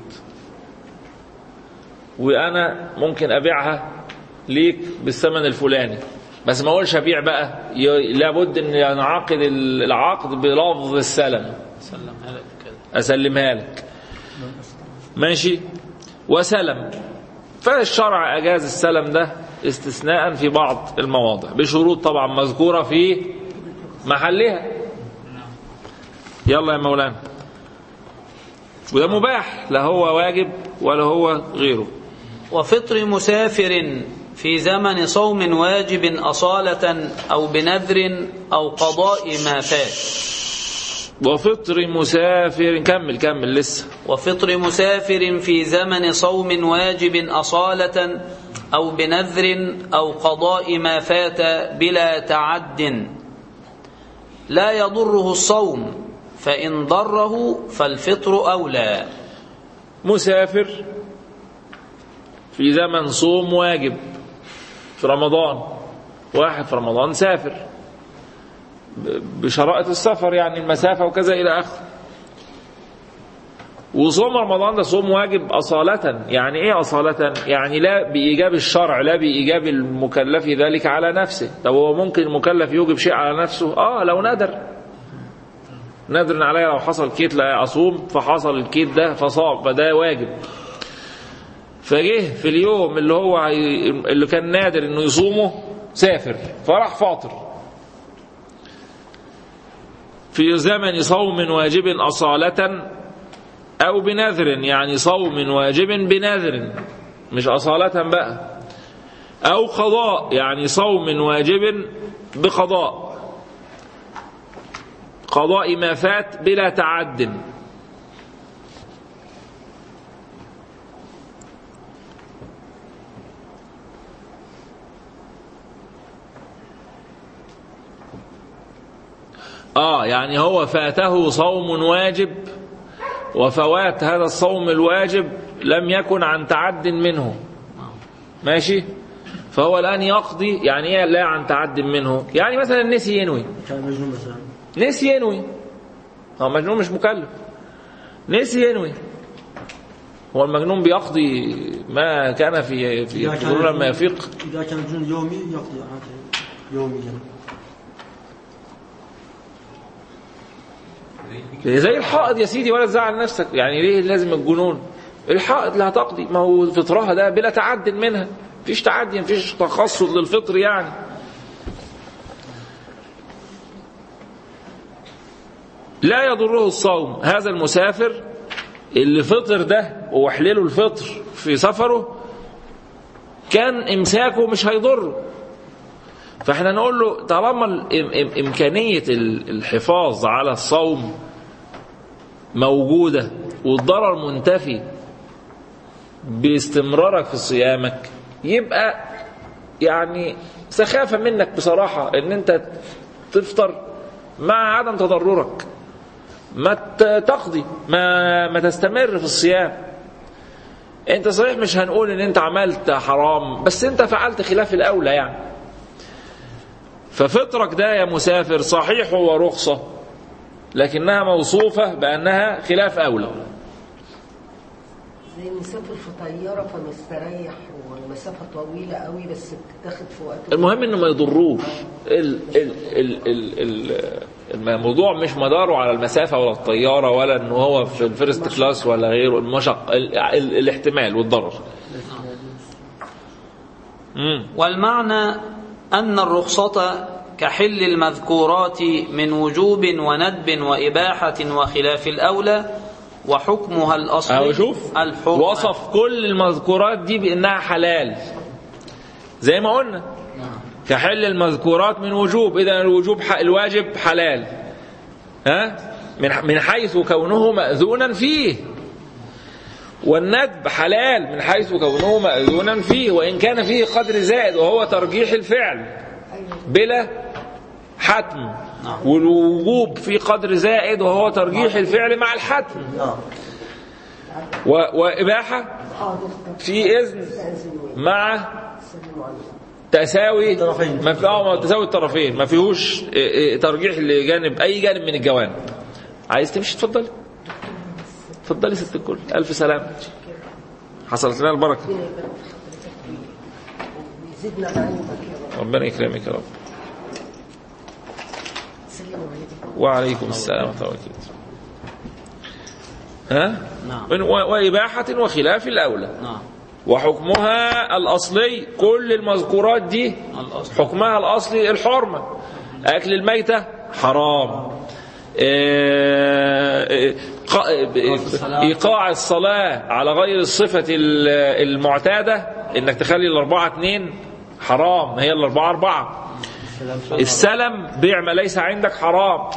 وانا ممكن ابيعها ليك بالثمن الفلاني بس ما اقولش ابيع بقى ي- لابد ان ينعقد العقد بلفظ السلم سلمها لك كده اسلمها لك ماشي وسلم فالشرع اجاز السلم ده استثناء في بعض المواضع بشروط طبعا مذكوره في محلها يلا يا مولانا وده مباح لا هو واجب ولا هو غيره وفطر مسافر في زمن صوم واجب أصالة أو بنذر أو قضاء ما فات وفطر مسافر كمل كمل لسه وفطر مسافر في زمن صوم واجب أصالة أو بنذر أو قضاء ما فات بلا تعد لا يضره الصوم فإن ضره فالفطر أولى مسافر في زمن صوم واجب في رمضان واحد في رمضان سافر ب- بشرائط السفر يعني المسافة وكذا إلى آخره وصوم رمضان ده صوم واجب أصالة يعني إيه أصالة يعني لا بإيجاب الشرع لا بإيجاب المكلف ذلك على نفسه طب هو ممكن المكلف يوجب شيء على نفسه آه لو ندر ندر عليا لو حصل كيت لا أصوم فحصل الكيت ده فصام فده واجب فجه في اليوم اللي هو هي- اللي كان نادر انه يصومه سافر فراح فاطر في زمن صوم واجب أصالة أو بنذر يعني صوم واجب بنذر مش أصالة بقى أو قضاء يعني صوم واجب بقضاء قضاء ما فات بلا تعد آه يعني هو فاته صوم واجب وفوات هذا الصوم الواجب لم يكن عن تعد منه ماشي فهو الآن يقضي يعني إيه لا عن تعد منه يعني مثلا نسي ينوي كان مجنون مثلا نسي ينوي هو مجنون مش مكلف نسي ينوي هو المجنون بيقضي ما كان في في إذا كان يقولون لما مجنون- يفيق إذا كان مجنون يومي يقضي عادي يوميا زي الحائض يا سيدي ولا تزعل نفسك يعني ليه لازم الجنون الحائض لا تقضي ما هو فطرها ده بلا تعد منها مفيش تعدي مفيش تخصص للفطر يعني لا يضره الصوم هذا المسافر اللي فطر ده وحلله الفطر في سفره كان امساكه مش هيضره فاحنا نقول له طالما الإم- إم- امكانيه ال- الحفاظ على الصوم موجوده والضرر منتفي باستمرارك في صيامك يبقى يعني سخافه منك بصراحه ان انت تفطر مع عدم تضررك ما ت- تقضي ما ما تستمر في الصيام انت صحيح مش هنقول ان انت عملت حرام بس انت فعلت خلاف الاولى يعني ففطرك ده يا مسافر صحيح هو رخصة لكنها موصوفة بأنها خلاف أولى زي مسافر في طيارة فمستريح والمسافة طويلة قوي بس بتتاخد في وقت المهم انه ما يضروش ال ال ال ال ال الموضوع مش مداره على المسافة ولا الطيارة ولا انه هو في الفيرست كلاس ولا غيره المشق ال ال الاحتمال والضرر مم. والمعنى أن الرخصة كحل المذكورات من وجوب وندب وإباحة وخلاف الأولى وحكمها الأصلي اهو شوف الحكم وصف كل المذكورات دي بانها حلال زي ما قلنا كحل المذكورات من وجوب اذا الوجوب ح- الواجب حلال ها من من حيث كونه ماذونا فيه والندب حلال من حيث كونه ماذونا فيه وان كان فيه قدر زائد وهو ترجيح الفعل بلا حتم والوجوب في قدر زائد وهو ترجيح الفعل مع الحتم نعم و- وإباحة اه دكتور في إذن استاذن مع سلم عليكم تساوي الطرفين. ما في اه ما تساوي الطرفين ما فيهوش إيه، إيه، ترجيح لجانب أي جانب من الجوانب عايز تمشي اتفضلي اتفضلي ست الكل ألف سلام حصلت لنا البركة ربنا يبارك في حضرتك ويزيدنا علمك يا رب ربنا يكرمك يا رب سلموا عليكم وعليكم السلام ورحمة الله وبركاته ها نعم. و- وإباحة وخلاف الأولى نعم وحكمها الأصلي كل المذكورات دي الأصل حكمها الأصلي الحرمة أكل الميتة حرام إيه، إيقاع- إيقاع الصلاة على غير الصفة ال- المعتادة إنك تخلي الأربعة اتنين حرام هي الأربعة أربعة السلم بيع ما ليس عندك حرام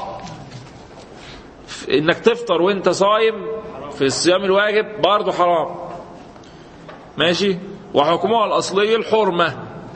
انك تفطر وانت صايم في الصيام الواجب برضه حرام ماشي وحكمها الأصلي الحرمة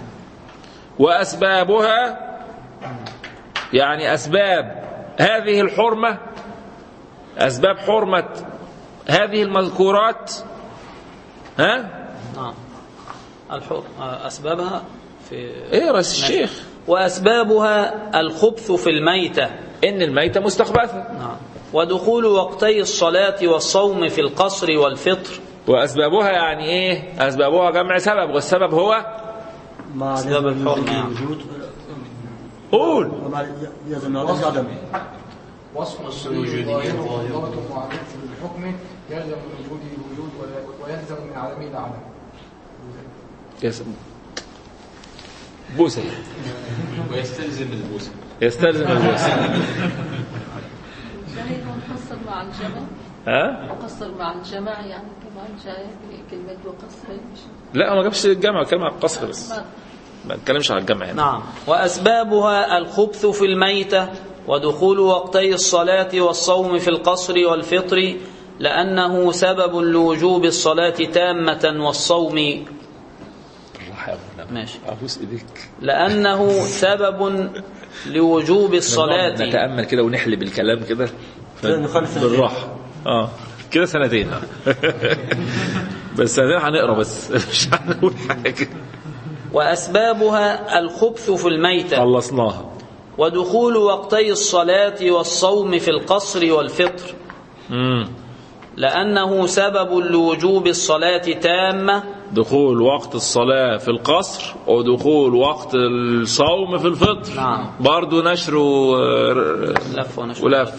وأسبابها يعني أسباب هذه الحرمة أسباب حرمة هذه المذكورات ها نعم الحر أسبابها في ايه رأس الشيخ وأسبابها الخبث في الميتة إن الميتة مستخبثة نعم ودخول وقتي الصلاة والصوم في القصر والفطر وأسبابها يعني إيه أسبابها جمع سبب والسبب هو مع أسباب لازم الحرمة يعني. الوجود قول ومع لازم العدم وصف الوجود ظاهره وضابطه معرفة بالحكم يلزم من وجوده الوجود ولا- ويلزم من عدمه العدم يا س- بوسة ويستلزم البوسه يستلزم البوسة جاي مقصر مع الجمع ها مقصر مع الجمع يعني كمان جاي بكلمة وقصر مش لا ما جابش الجمع كلمة على القصر بس ما ما اتكلمش على الجمع هنا نعم وأسبابها الخبث في الميتة ودخول وقتي الصلاة والصوم في القصر والفطر لأنه سبب لوجوب الصلاة تامة والصوم بالراحة يا مولانا. ماشي أبوس إيديك لأنه سبب لوجوب الصلاة نتأمل كده ونحلب الكلام كده ف- نخلي سنتين. بالراحة اه كده سنتين بس سنتين هنقرا بس مش هنقول حاجة وأسبابها الخبث في الميتة خلصناها ودخول وقتي الصلاة والصوم في القصر والفطر مم. لأنه سبب لوجوب الصلاة تامة دخول وقت الصلاة في القصر ودخول وقت الصوم في الفطر نعم. برضو نشر و- لف ونشر ولف.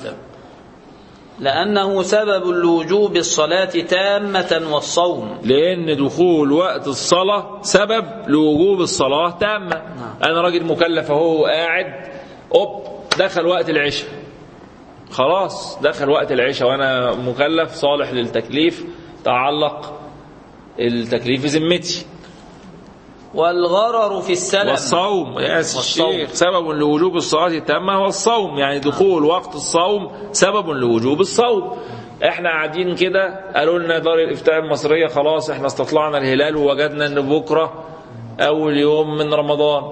لأنه سبب لوجوب الصلاة تامة والصوم لأن دخول وقت الصلاة سبب لوجوب الصلاة تامة أنا راجل مكلف أهو قاعد أوب دخل وقت العشاء خلاص دخل وقت العشاء وأنا مكلف صالح للتكليف تعلق التكليف في ذمتي والغرر في السلم والصوم يا والصوم. الشيخ سبب لوجوب الصلاة التامة هو الصوم يعني دخول وقت الصوم سبب لوجوب الصوم احنا قاعدين كده قالوا لنا دار الافتاء المصرية خلاص احنا استطلعنا الهلال ووجدنا ان بكرة اول يوم من رمضان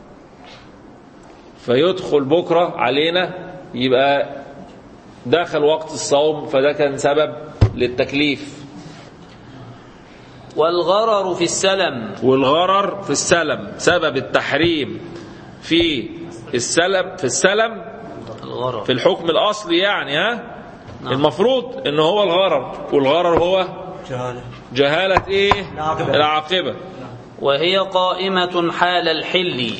فيدخل بكرة علينا يبقى دخل وقت الصوم فده كان سبب للتكليف والغرر في السلم والغرر في السلم سبب التحريم في السلم في السلم الغرر في الحكم الاصلي يعني ها نعم. المفروض ان هو الغرر والغرر هو جهالة جهالة ايه العاقبة. العاقبة وهي قائمة حال الحل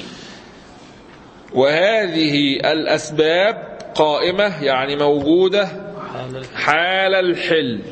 وهذه الاسباب قائمة يعني موجودة حال الحل حال الحل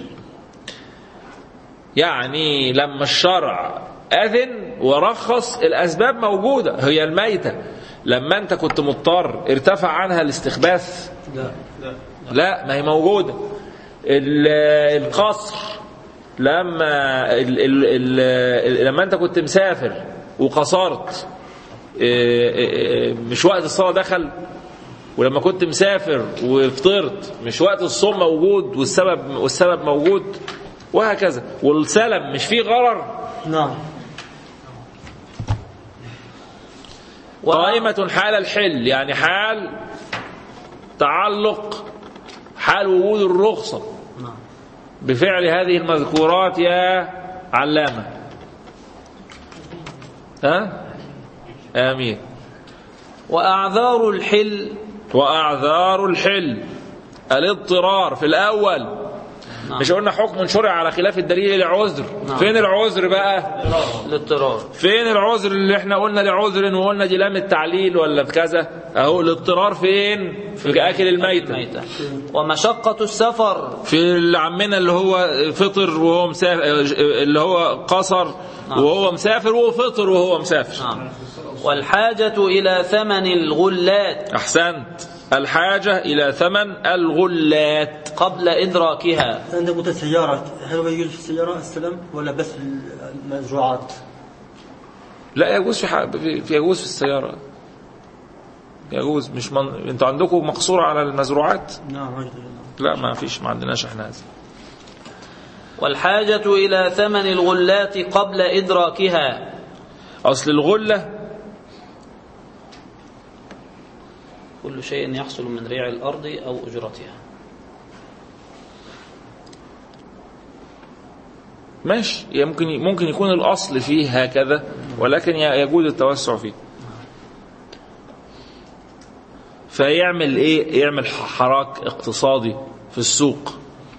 يعني لما الشرع أذن ورخص الأسباب موجودة هي الميتة لما أنت كنت مضطر ارتفع عنها الاستخباث لا لا ما هي موجودة ال- القصر لما ال ال ال لما أنت كنت مسافر وقصرت إيه، إيه، مش وقت الصلاة دخل ولما كنت مسافر وفطرت مش وقت الصوم موجود والسبب والسبب موجود وهكذا والسلم مش فيه غرر نعم قائمة حال الحل يعني حال تعلق حال وجود الرخصة نعم. بفعل هذه المذكورات يا علامة ها آمين وأعذار الحل وأعذار الحل الاضطرار في الأول نعم. مش قلنا حكم شرع على خلاف الدليل لعذر نعم. فين العذر بقى الاضطرار فين العذر اللي احنا قلنا لعذر وقلنا دي لام التعليل ولا في كذا اهو الاضطرار فين في اكل الميتة ميتة ومشقة السفر في اللي عمنا اللي هو فطر وهو مسافر اللي هو قصر نعم. وهو مسافر وهو فطر وهو مسافر نعم والحاجة إلى ثمن الغلات احسنت الحاجة الى ثمن الغلات قبل إدراكها عندك مثل سيارة هل هو يجوز في السيارة السلام ولا بس المزروعات؟ لا يجوز في, ح... في في- يجوز في السيارة يجوز مش من... انتوا عندكم مقصورة على المزروعات نعم وجد لا ما فيش ما عندناش احنا هذا والحاجة إلى ثمن الغلات قبل إدراكها اصل الغلة كل شيء يحصل من ريع الأرض أو أجرتها ماشي يمكن ممكن يكون الاصل فيه هكذا ولكن ي- يجوز التوسع فيه فيعمل ايه يعمل ح- حراك اقتصادي في السوق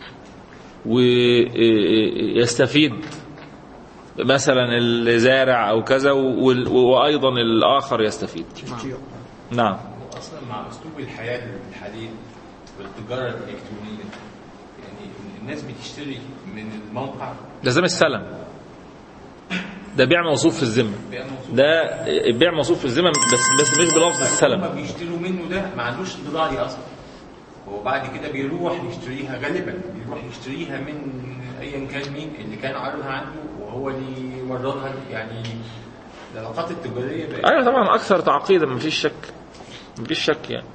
ويستفيد مثلا الزارع او كذا وال- وايضا الاخر يستفيد نعم اصلا مع اسلوب الحياه الحديث والتجاره الالكترونيه يعني الناس بتشتري من الموقع ده زي السلم ده بيع موصوف في الذمه بيع موصوف. ده بيع موصوف في الذمه بس بس مش بلفظ السلم هم بيشتروا منه ده ما عندوش البضاعه دي اصلا هو بعد كده بيروح يشتريها غالبا بيروح يشتريها من ايا كان مين اللي كان عارضها عنده وهو اللي يوردها يعني العلاقات التجاريه بقت ايوه طبعا اكثر تعقيدا مفيش شك مفيش شك يعني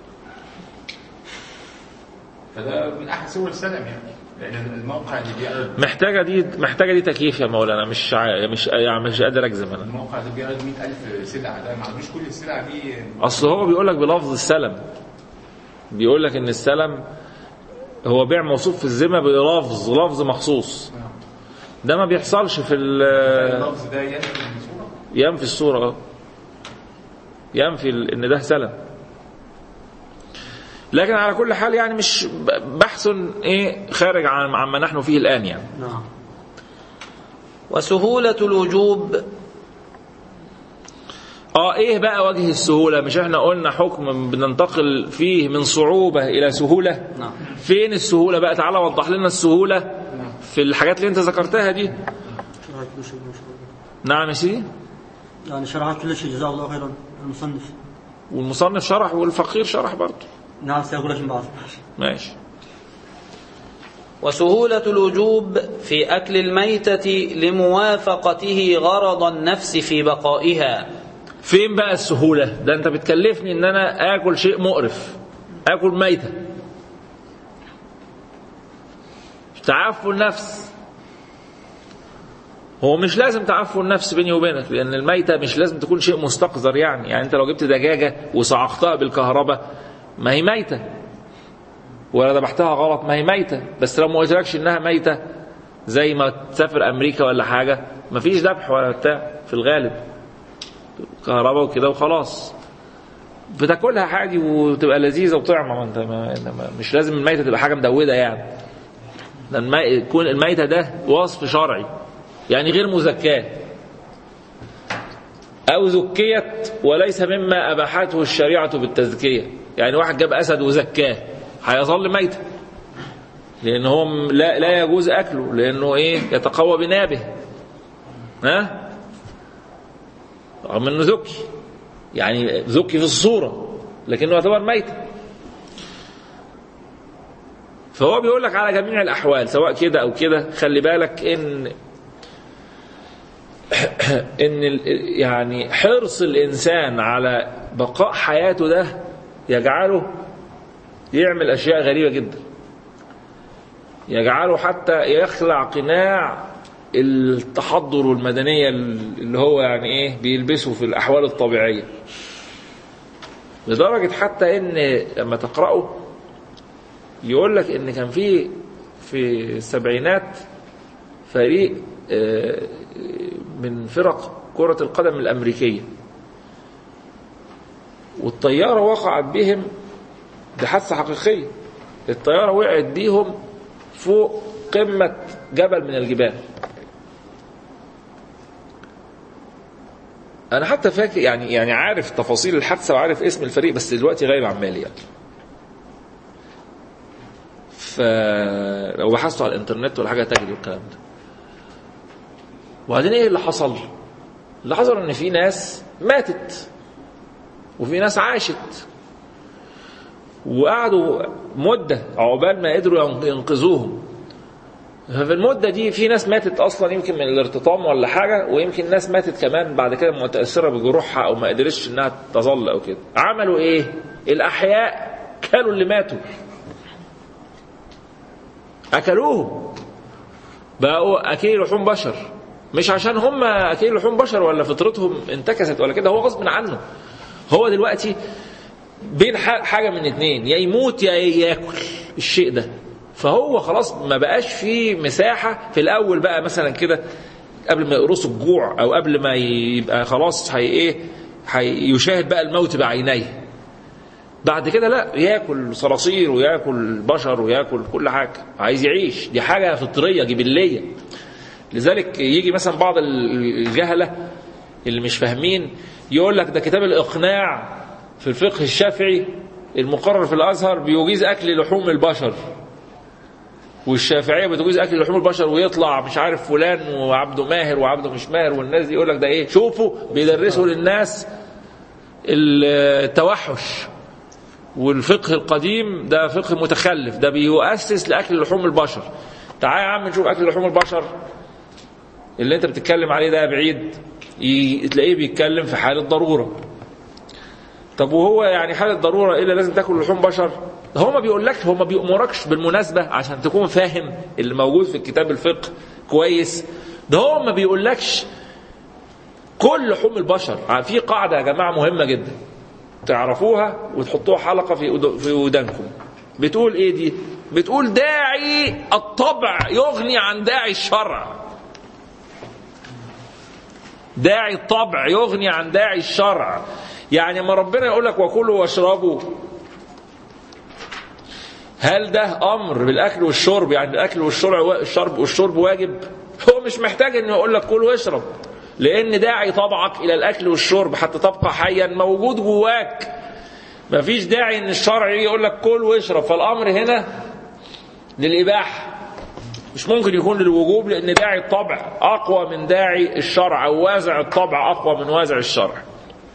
فده من احد صور السلم يعني لان الموقع اللي بيعرض محتاجه دي محتاجه دي تكييف يا مولانا مش عا- مش يعني مش قادر اجزم انا الموقع ده بيعرض 100000 سلعه ده ما عندوش كل السلع دي اصل هو بيقول لك بلفظ السلم بيقول لك ان السلم هو بيع موصوف في الذمه بلفظ لفظ مخصوص ده ما بيحصلش في ال- اللفظ ده ينفي الصوره ينفي الصوره اه ينفي ال- ان ده سلم لكن على كل حال يعني مش ب- بحث ايه خارج عن عما نحن فيه الان يعني نعم وسهولة الوجوب اه ايه بقى وجه السهوله مش احنا قلنا حكم بننتقل فيه من صعوبه الى سهوله نعم فين السهوله بقى تعالى وضح لنا السهوله في الحاجات اللي انت ذكرتها دي شرحت كل شيء ما شاء الله نعم يا سيدي يعني شرحت كل شيء جزاه الله خيرا المصنف والمصنف شرح والفقير شرح برضه نعم سيقول لك من بعض ماشي وسهولة الوجوب في أكل الميتة لموافقته غرض النفس في بقائها فين بقى السهوله ده انت بتكلفني ان انا اكل شيء مقرف اكل ميته تعفو النفس هو مش لازم تعفو النفس بيني وبينك لان الميته مش لازم تكون شيء مستقذر يعني يعني انت لو جبت دجاجه وصعقتها بالكهرباء ما هي ميته ولا ذبحتها غلط ما هي ميته بس لو ما قلتلكش انها ميته زي ما تسافر امريكا ولا حاجه مفيش ذبح ولا بتاع في الغالب كهرباء وكده وخلاص بتاكلها عادي وتبقى لذيذه وطعمه ما انت ما إنما مش لازم الميته تبقى حاجه مدوده يعني ده المي... يكون الميته ده وصف شرعي يعني غير مزكاه او زكيت وليس مما اباحته الشريعه بالتزكيه يعني واحد جاب اسد وزكاه هيظل ميتا لان هو م- لا لا يجوز اكله لانه ايه يتقوى بنابه ها رغم انه ذكي يعني ذكي في الصوره لكنه يعتبر ميتا فهو بيقول لك على جميع الاحوال سواء كده او كده خلي بالك ان ان ال- يعني حرص الانسان على بقاء حياته ده يجعله يعمل اشياء غريبه جدا يجعله حتى يخلع قناع التحضر والمدنيه اللي هو يعني ايه بيلبسه في الاحوال الطبيعيه لدرجه حتى ان لما تقراه يقول لك ان كان في في السبعينات فريق آه، من فرق كرة القدم الأمريكية والطيارة وقعت بهم دي حادثة حقيقية الطيارة وقعت بيهم فوق قمة جبل من الجبال أنا حتى فاكر يعني يعني عارف تفاصيل الحادثة وعارف اسم الفريق بس دلوقتي غايب عن بالي يعني فلو بحثتوا على الانترنت ولا حاجة تجدوا الكلام ده وبعدين ايه اللي حصل؟ اللي حصل ان في ناس ماتت وفي ناس عاشت وقعدوا مدة عقبال ما قدروا ينقذوهم ففي المدة دي في ناس ماتت أصلا يمكن من الارتطام ولا حاجة ويمكن ناس ماتت كمان بعد كده متأثرة بجروحها أو ما قدرتش إنها تظل أو كده عملوا إيه؟ الأحياء كلوا اللي ماتوا أكلوهم بقوا أكيل لحوم بشر مش عشان هم أكيل لحوم بشر ولا فطرتهم انتكست ولا كده هو غصب عنه هو دلوقتي بين ح- حاجة من اتنين يا يموت يا ياكل الشيء ده فهو خلاص ما بقاش فيه مساحة في الأول بقى مثلا كده قبل ما يقرصوا الجوع أو قبل ما يبقى خلاص هي إيه هيشاهد بقى الموت بعينيه بعد كده لا ياكل صراصير وياكل بشر وياكل كل حاجة عايز يعيش دي حاجة فطرية جبلية لذلك يجي مثلا بعض الجهلة اللي مش فاهمين يقول لك ده كتاب الإقناع في الفقه الشافعي المقرر في الأزهر بيجيز أكل لحوم البشر والشافعية بتجيز أكل لحوم البشر ويطلع مش عارف فلان وعبده ماهر وعبده مش ماهر والناس دي يقول لك ده إيه شوفوا بيدرسوا للناس التوحش والفقه القديم ده فقه متخلف ده بيؤسس لأكل لحوم البشر تعال يا عم نشوف أكل لحوم البشر اللي انت بتتكلم عليه ده بعيد ي- تلاقيه بيتكلم في حالة ضرورة طب وهو يعني حالة ضرورة إلا لازم تاكل لحوم بشر ده هو ما بيقولكش هو ما بيأمركش بالمناسبة عشان تكون فاهم اللي موجود في كتاب الفقه كويس ده هو ما بيقولكش كل لحوم البشر في قاعدة يا جماعة مهمة جدا تعرفوها وتحطوها حلقة في ود- في ودانكم بتقول ايه دي بتقول داعي الطبع يغني عن داعي الشرع داعي الطبع يغني عن داعي الشرع يعني ما ربنا يقول لك وكلوا واشربوا هل ده امر بالاكل والشرب يعني الاكل والشرب الشرب والشرب واجب هو مش محتاج انه يقول لك كل واشرب لان داعي طبعك الى الاكل والشرب حتى تبقى حيا موجود جواك مفيش داعي ان الشرع يجي يقول لك كل واشرب فالامر هنا للاباحه مش ممكن يكون للوجوب لان داعي الطبع اقوى من داعي الشرع او وازع الطبع اقوى من وازع الشرع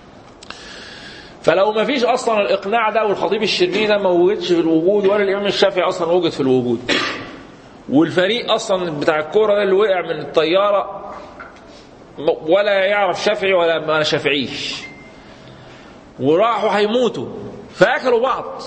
فلو ما فيش اصلا الاقناع ده والخطيب الشربيني ده ما وجدش في الوجود ولا الامام الشافعي اصلا وجد في الوجود والفريق اصلا بتاع الكوره ده اللي وقع من الطياره م- ولا يعرف شافعي ولا ما شافعيش وراحوا هيموتوا فاكلوا بعض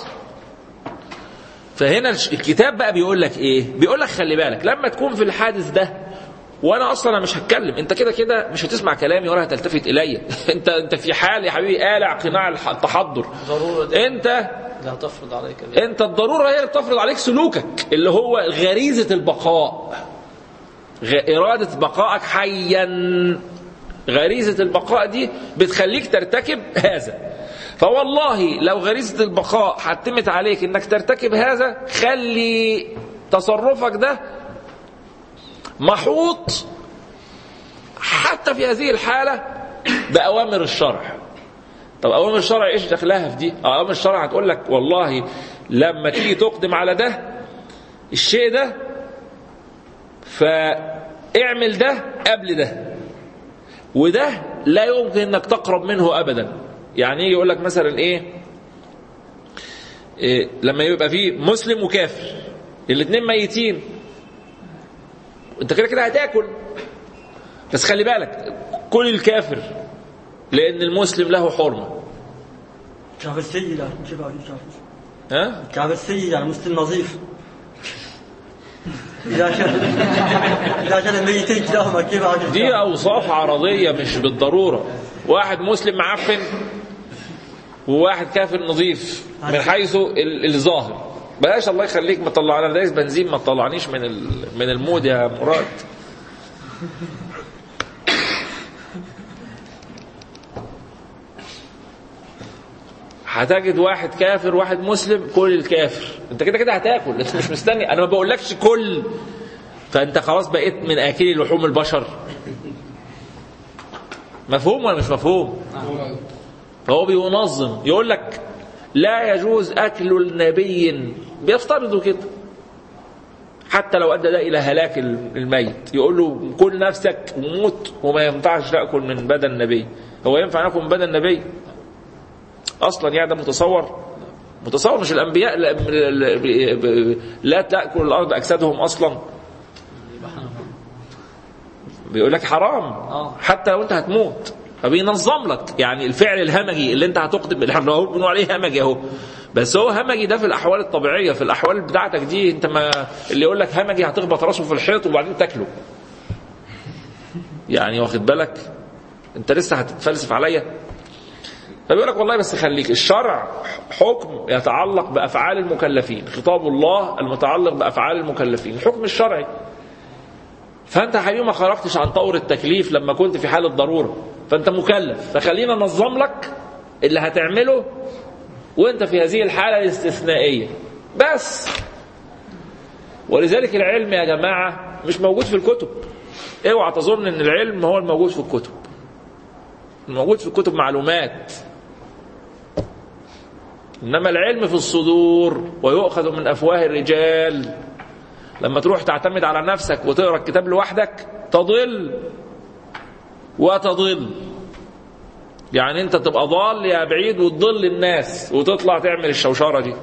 فهنا الش- الكتاب بقى بيقول لك ايه بيقول لك خلي بالك لما تكون في الحادث ده وانا اصلا أنا مش هتكلم انت كده كده مش هتسمع كلامي ولا هتلتفت الي انت انت في حال يا حبيبي قالع قناع الح- التحضر ضرورة دي انت لا تفرض عليك ذلك. انت الضروره هي اللي بتفرض عليك سلوكك اللي هو غريزه البقاء غ- اراده بقائك حيا غريزه البقاء دي بتخليك ترتكب هذا فوالله لو غريزه البقاء حتمت عليك انك ترتكب هذا خلي تصرفك ده محوط حتى في هذه الحاله باوامر الشرع طب اوامر الشرع ايش دخلها في دي اوامر الشرع هتقول لك والله لما تيجي تقدم على ده الشيء ده فاعمل ده قبل ده وده لا يمكن انك تقرب منه ابدا يعني يجي يقول لك مثلا ايه, إيه لما يبقى فيه مسلم وكافر الاثنين ميتين انت كده كده هتاكل بس خلي بالك كل الكافر لان المسلم له حرمه كافر سيء لا مش بعد كافر ها كافر سيء يعني مسلم نظيف إذا كان إذا كان الميتين كلاهما كيف عاجز دي اوصاف عرضيه مش بالضروره واحد مسلم معفن وواحد كافر نظيف من حيث ال- الظاهر بلاش الله يخليك ما تطلع انا دايس بنزين ما تطلعنيش من ال- من المود يا مراد هتجد واحد كافر واحد مسلم كل الكافر انت كده كده هتاكل انت مش مستني انا ما بقولكش كل فانت خلاص بقيت من اكلي لحوم البشر مفهوم ولا مش مفهوم فهو بينظم يقول لك لا يجوز اكل النبي بيفترضوا كده حتى لو ادى ده الى هلاك الميت يقول له كل نفسك وموت وما ينفعش تاكل من بدن النبي هو ينفع ناكل من بدن النبي اصلا يعني ده متصور متصور مش الانبياء لا, لا, لا تاكل الارض اجسادهم اصلا بيقول لك حرام آه. حتى لو انت هتموت فبينظم لك يعني الفعل الهمجي اللي انت هتقدم احنا هو بنقول عليه همجي اهو بس هو همجي ده في الاحوال الطبيعيه في الاحوال بتاعتك دي انت ما اللي يقول لك همجي هتخبط راسه في الحيط وبعدين تاكله يعني واخد بالك انت لسه هتتفلسف عليا فبيقول لك والله بس خليك الشرع حكم يتعلق بافعال المكلفين خطاب الله المتعلق بافعال المكلفين الحكم الشرعي فانت يا حبيبي ما خرجتش عن طور التكليف لما كنت في حاله ضروره فانت مكلف فخلينا ننظم لك اللي هتعمله وانت في هذه الحاله الاستثنائيه بس ولذلك العلم يا جماعه مش موجود في الكتب اوعى تظن ان العلم هو الموجود في الكتب الموجود في الكتب معلومات انما العلم في الصدور ويؤخذ من افواه الرجال لما تروح تعتمد على نفسك وتقرا الكتاب لوحدك تضل وتضل يعني انت تبقى ضال يا بعيد وتضل الناس وتطلع تعمل الشوشره دي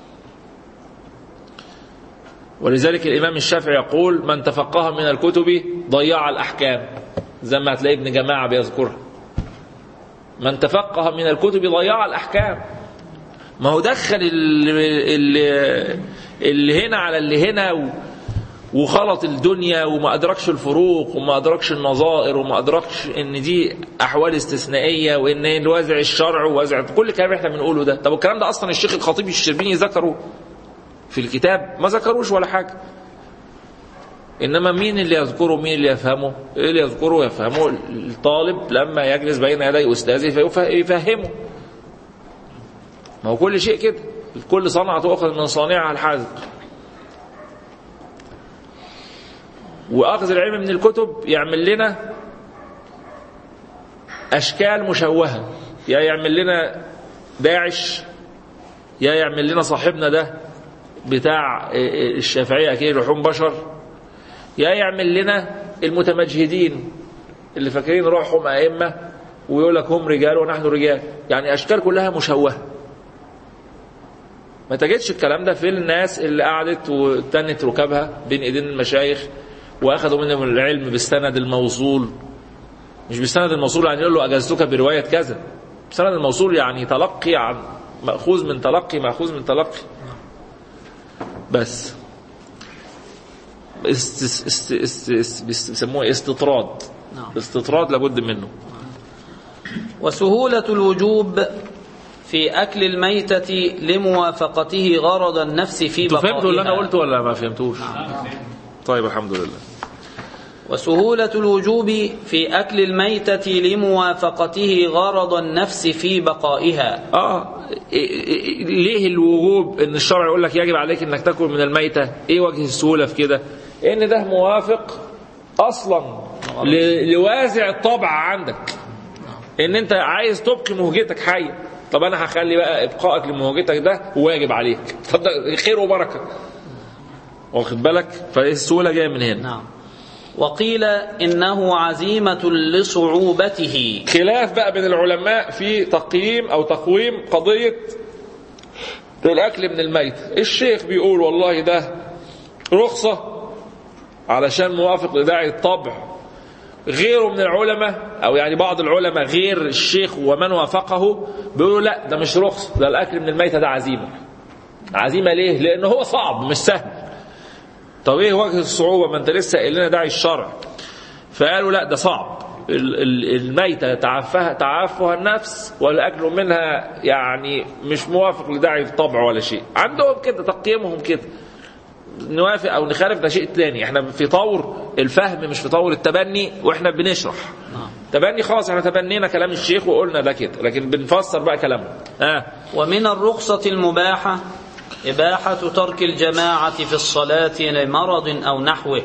ولذلك الامام الشافعي يقول من تفقه من الكتب ضيع الاحكام زي ما هتلاقي ابن جماعه بيذكرها من تفقه من الكتب ضيع الاحكام ما هو دخل اللي, اللي, اللي هنا على اللي هنا و وخلط الدنيا وما أدركش الفروق وما أدركش النظائر وما أدركش إن دي أحوال استثنائية وإن الوازع الشرع ووازع كل الكلام إحنا بنقوله ده طب الكلام ده أصلا الشيخ الخطيب الشربيني ذكره في الكتاب ما ذكروش ولا حاجة إنما مين اللي يذكره مين اللي يفهمه إيه اللي يذكره يفهمه الطالب لما يجلس بين يدي أستاذه فيفهمه ما هو كل شيء كده كل صنعة تؤخذ من صانعها الحاذق واخذ العلم من الكتب يعمل لنا اشكال مشوهه يا يعمل لنا داعش يا يعمل لنا صاحبنا ده بتاع الشافعيه اكيد لحوم بشر يا يعمل لنا المتمجهدين اللي فاكرين روحهم ائمه ويقول لك هم رجال ونحن رجال يعني اشكال كلها مشوهه ما تجدش الكلام ده في الناس اللي قعدت وتنت ركابها بين ايدين المشايخ واخذوا منهم العلم بالسند الموصول مش بالسند الموصول يعني يقول له اجزتك بروايه كذا بالسند الموصول يعني تلقي عن ماخوذ من تلقي ماخوذ من تلقي بس است است است است بيسموه استطراد نعم. استطراد لابد منه وسهولة الوجوب في أكل الميتة لموافقته غرض النفس في انتوا بقائها فهمتوا اللي انا قلته ولا ما فهمتوش طيب الحمد لله وسهولة الوجوب في أكل الميتة لموافقته غرض النفس في بقائها اه إيه- إيه- ليه الوجوب ان الشرع يقول لك يجب عليك انك تاكل من الميته ايه وجه السهوله في كده ان ده موافق اصلا ل- لوازع الطبع عندك ان انت عايز تبقي مهجتك حيه طب انا هخلي بقى ابقائك لمهجتك ده واجب عليك طب ده خير وبركه واخد بالك فالسهوله جايه من هنا نعم وقيل إنه عزيمة لصعوبته خلاف بقى بين العلماء في تقييم او تقويم قضيه الاكل من الميت الشيخ بيقول والله ده رخصه علشان موافق لداعي الطبع غيره من العلماء او يعني بعض العلماء غير الشيخ ومن وافقه بيقولوا لا ده مش رخصه ده الاكل من الميته ده عزيمه عزيمه ليه لان هو صعب مش سهل طب ايه وجه الصعوبه ما انت لسه قايل لنا داعي الشرع فقالوا لا ده صعب ال- ال- الميتة تعفها تعافها النفس والأكل منها يعني مش موافق لداعي الطبع ولا شيء عندهم كده تقييمهم كده نوافق أو نخالف ده شيء تاني احنا في طور الفهم مش في طور التبني واحنا بنشرح تبني خلاص احنا تبنينا كلام الشيخ وقلنا ده كده لكن بنفسر بقى كلامه اه ومن الرخصة المباحة إباحة ترك الجماعة في الصلاة لمرض أو نحوه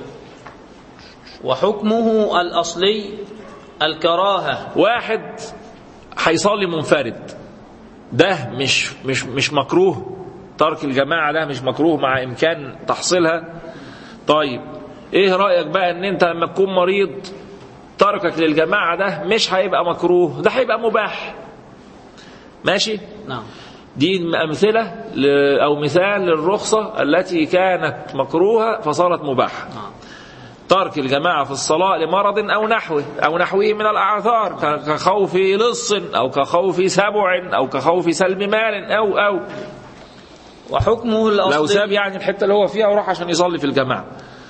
وحكمه الأصلي الكراهة واحد هيصلي منفرد ده مش مش مش مكروه ترك الجماعة ده مش مكروه مع إمكان تحصيلها طيب إيه رأيك بقى إن أنت لما تكون مريض تركك للجماعة ده مش هيبقى مكروه ده هيبقى مباح ماشي نعم دي أمثلة ل- أو مثال للرخصة التي كانت مكروهة فصارت مباحة نعم ترك الجماعة في الصلاة لمرض أو نحوه أو نحوه من الأعذار ك- كخوف لص أو كخوف سبع أو كخوف سلب مال أو أو وحكمه لو الأصلي ساب يعني الحتة اللي هو فيها وراح عشان يصلي في الجماعة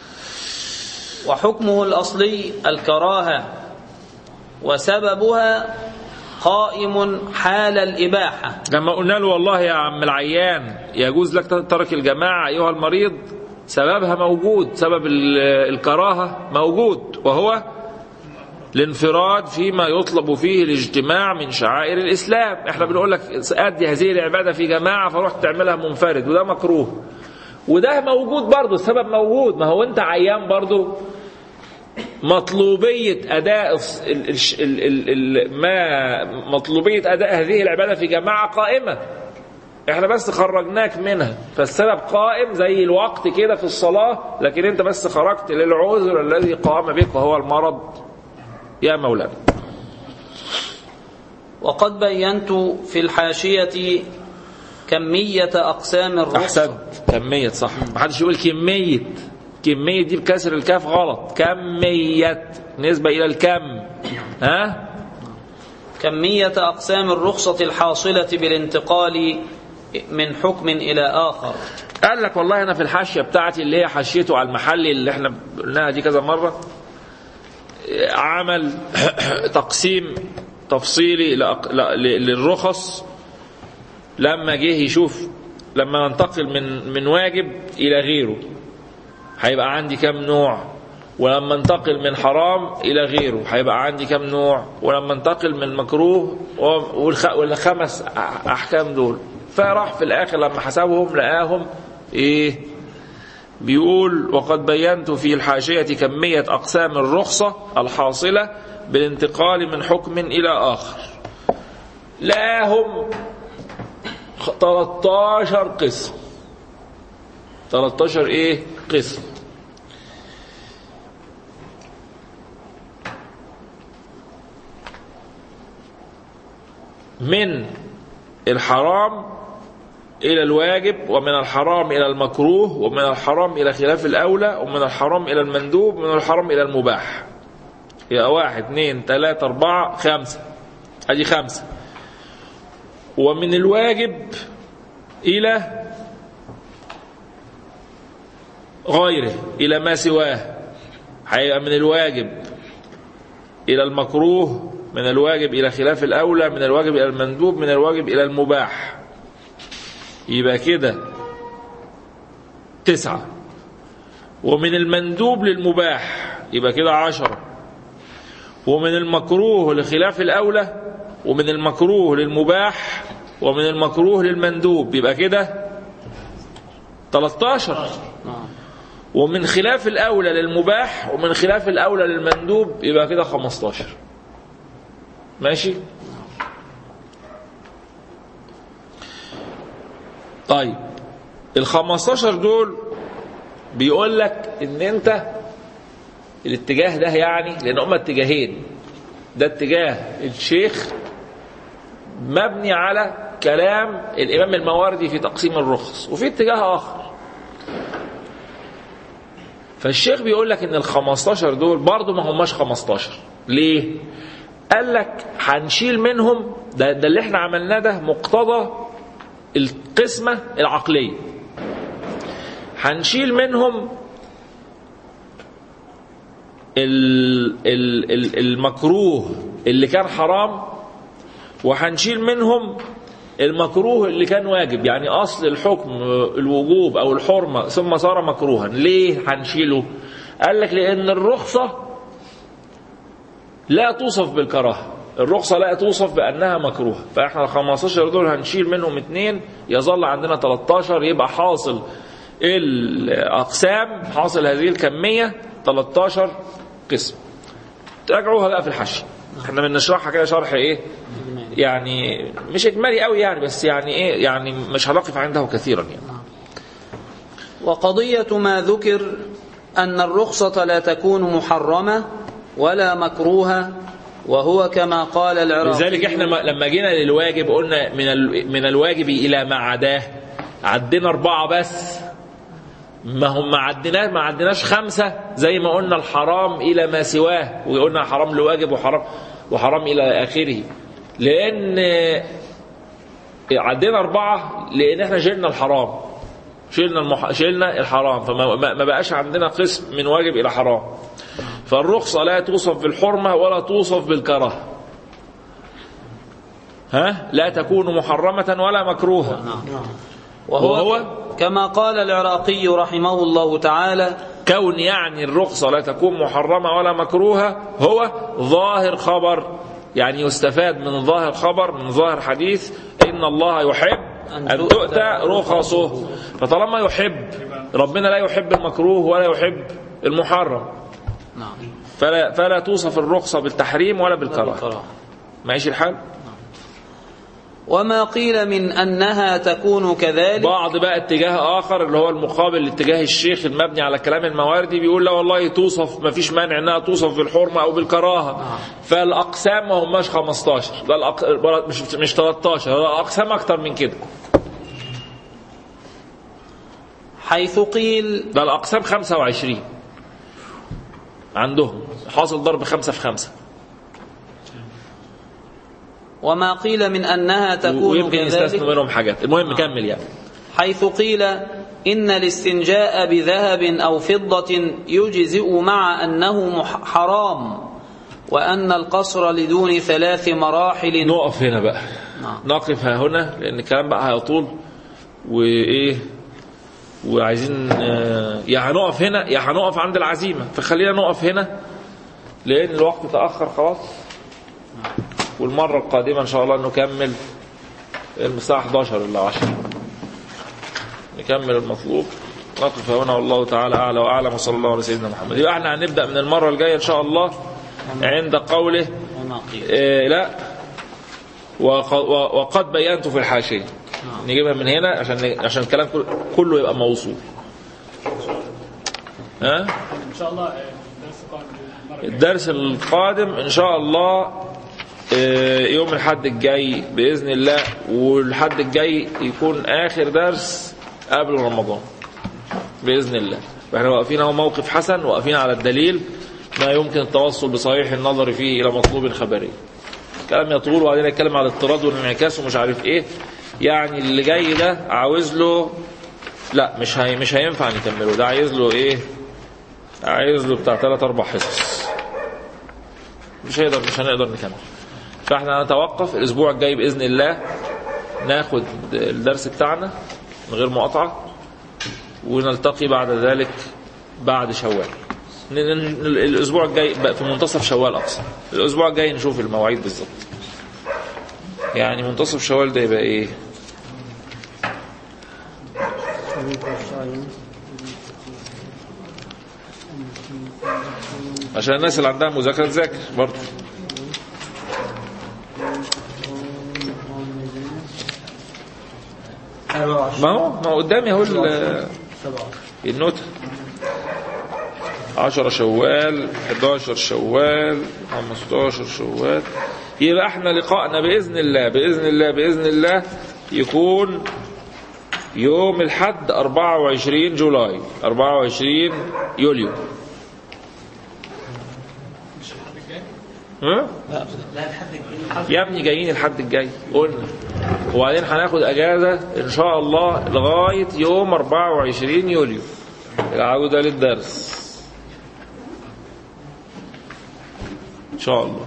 وحكمه الأصلي الكراهة وسببها قائم حال الإباحة لما قلنا له والله يا عم العيان يجوز لك ترك الجماعة أيها المريض سببها موجود سبب ال- الكراهة موجود وهو الانفراد فيما يطلب فيه الاجتماع من شعائر الإسلام احنا بنقول لك أدي هذه العبادة في جماعة فروح تعملها منفرد وده مكروه وده موجود برضه السبب موجود ما هو انت عيان برضه مطلوبية أداء الص- ال- الش- ال- ال- ال- ما مطلوبية أداء هذه العبادة في جماعة قائمة احنا بس خرجناك منها فالسبب قائم زي الوقت كده في الصلاة لكن انت بس خرجت للعذر الذي قام بك وهو المرض يا مولانا وقد بينت في الحاشية كمية أقسام الرخصة أحسنت كمية صح محدش يقول كمية كمية دي بكسر الكاف غلط كمية نسبة إلى الكم ها كمية أقسام الرخصة الحاصلة بالانتقال من حكم إلى آخر قال لك والله انا في الحاشيه بتاعتي اللي هي حاشيته على المحلي اللي احنا قلناها دي كذا مره عمل تقسيم تفصيلي لأق- ل- للرخص لما جه يشوف لما ننتقل من من واجب الى غيره هيبقى عندي كم نوع ولما انتقل من حرام الى غيره هيبقى عندي كم نوع ولما انتقل من مكروه و- والخ- والخمس أح- احكام دول فراح في الاخر لما حسبهم لقاهم ايه بيقول وقد بينت في الحاشية كمية أقسام الرخصة الحاصلة بالانتقال من حكم إلى آخر لقاهم خ- 13 قسم 13 إيه قسم من الحرام إلى الواجب ومن الحرام إلى المكروه ومن الحرام إلى خلاف الأولى ومن الحرام إلى المندوب ومن الحرام إلى المباح يبقى واحد اثنين ثلاثة أربعة خمسة أدي خمسة ومن الواجب إلى غيره إلى ما سواه هيبقى من الواجب إلى المكروه من الواجب إلى خلاف الأولى من الواجب إلى المندوب من الواجب إلى المباح يبقى كده تسعة ومن المندوب للمباح يبقى كده عشرة ومن المكروه لخلاف الأولى ومن المكروه للمباح ومن المكروه للمندوب يبقى كده 13 ومن خلاف الأولى للمباح ومن خلاف الأولى للمندوب يبقى كده 15 ماشي طيب ال 15 دول بيقول لك ان انت الاتجاه ده يعني لان هما اتجاهين ده اتجاه الشيخ مبني على كلام الامام المواردي في تقسيم الرخص وفي اتجاه اخر فالشيخ بيقول لك ان ال 15 دول برضه ما هماش 15 ليه؟ قال لك هنشيل منهم ده, ده اللي احنا عملناه ده مقتضى القسمة العقلية هنشيل منهم ال- ال- ال- المكروه اللي كان حرام وهنشيل منهم المكروه اللي كان واجب يعني اصل الحكم الوجوب او الحرمه ثم صار مكروها ليه هنشيله قال لك لان الرخصه لا توصف بالكراهه الرخصه لا توصف بانها مكروهه فاحنا ال 15 دول هنشيل منهم اثنين يظل عندنا 13 يبقى حاصل الاقسام حاصل هذه الكميه 13 قسم تراجعوها بقى في الحشي احنا بنشرحها كده شرح ايه يعني مش اجمالي قوي يعني بس يعني ايه يعني مش هنقف عنده كثيرا يعني وقضية ما ذكر أن الرخصة لا تكون محرمة ولا مكروهة وهو كما قال العراقي لذلك احنا ما- لما جينا للواجب قلنا من ال- من الواجب الى ما عداه عدينا اربعه بس ما هم ما عدناش ما عدناش خمسة زي ما قلنا الحرام إلى ما سواه وقلنا حرام لواجب وحرام وحرام إلى آخره لأن عدينا أربعة لأن احنا شلنا الحرام شلنا المح... شلنا الحرام فما ما ما بقاش عندنا قسم من واجب إلى حرام فالرخصة لا توصف بالحرمة ولا توصف بالكراهة ها لا تكون محرمة ولا مكروهة وهو, وهو كما قال العراقي رحمه الله تعالى كون يعني الرخصة لا تكون محرمة ولا مكروهة هو ظاهر خبر يعني يستفاد من ظاهر خبر من ظاهر حديث إن الله يحب أن أن تؤتى تؤتى رخصه فطالما يحب ربنا لا يحب المكروه ولا يحب المحرم نعم فلا, فلا توصف الرخصة بالتحريم ولا بالكراهة بالكراهة. ماشي الحال وما قيل من أنها تكون كذلك بعض بقى اتجاه آخر اللي هو المقابل لاتجاه الشيخ المبني على كلام المواردي بيقول لا والله توصف ما فيش مانع انها توصف بالحرمة او بالكراهة فالأقسام ما هماش 15 ده الأق... مش مش 13 ده الأقسام أكتر من كده حيث قيل ده الأقسام 25 عندهم حاصل ضرب خمسة في خمسة وما قيل من أنها تكون ويمكن يستثنوا كذلك منهم حاجات المهم كمل يعني حيث قيل إن الاستنجاء بذهب أو فضة يجزئ مع أنه مح- حرام وأن القصر لدون ثلاث مراحل نقف هنا بقى نعم. نقف ها هنا لان الكلام بقى هيطول وايه وعايزين آه، يا هنقف هنا يا هنقف عند العزيمه فخلينا نقف هنا لان الوقت تاخر خلاص والمره القادمه ان شاء الله نكمل الساعه 11 الا 10 نكمل المطلوب نقف هنا والله تعالى اعلى واعلم وصلى الله على سيدنا محمد يبقى احنا هنبدا من المره الجايه ان شاء الله عند قوله وما قيل إيه لا وق- و- وقد بينت في الحاشية نجيبها من هنا عشان عشان الكلام كل- كله يبقى موصول ها ان شاء الله آه، الدرس القادم المره الجايه الدرس القادم ان شاء الله إيه، يوم الحد الجاي باذن الله والحد الجاي يكون اخر درس قبل رمضان باذن الله واحنا واقفين اهو موقف حسن واقفين على الدليل ما يمكن التوصل بصحيح النظر فيه الى مطلوب خبري كلام يطول وبعدين يتكلم على الاضطراد والانعكاس ومش عارف ايه يعني اللي جاي ده عاوز له لا مش هي مش هينفع نكمله ده عايز له ايه عايز له بتاع ثلاث اربع حصص مش هيقدر مش هنقدر نكمل فاحنا هنتوقف الاسبوع الجاي باذن الله ناخد الدرس بتاعنا من غير مقاطعه ونلتقي بعد ذلك بعد شوال ن- ن- الاسبوع الجاي بقى في منتصف شوال اقصى الاسبوع الجاي نشوف المواعيد بالظبط يعني منتصف شوال ده يبقى ايه عشان الناس اللي عندها مذاكره تذاكر برضه ما هو ما هو قدامي اهو ال- النوتة 10 شوال 11 شوال 15 شوال يبقى احنا لقائنا باذن الله باذن الله باذن الله يكون يوم الحد 24 جولاي 24 يوليو ها؟ يا ابني جايين الحد الجاي قلنا وبعدين هناخد اجازه ان شاء الله لغايه يوم 24 يوليو العوده للدرس ان شاء الله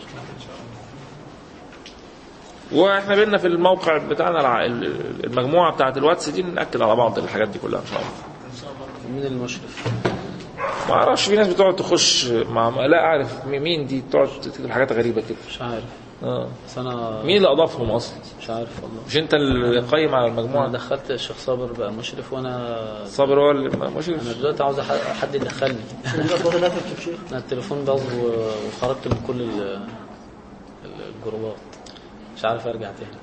واحنا بينا في الموقع بتاعنا الع- المجموعه بتاعت الواتس دي ناكد على بعض الحاجات دي كلها ان شاء الله من المشرف ما اعرفش في ناس بتقعد تخش مع ما- لا اعرف مين دي تقعد تكتب حاجات غريبه كده مش عارف اه بس أنا مين اللي اضافهم اصلا مش عارف والله مش انت اللي قايم على أنا المجموعه دخلت الشيخ صابر بقى مشرف وأنا صابر هو اللي مش أنا دلوقتي عاوز أح- حد يدخلني أنا التليفون باظ و- وخرجت من كل ال- ال- الجروبات مش عارف أرجع تاني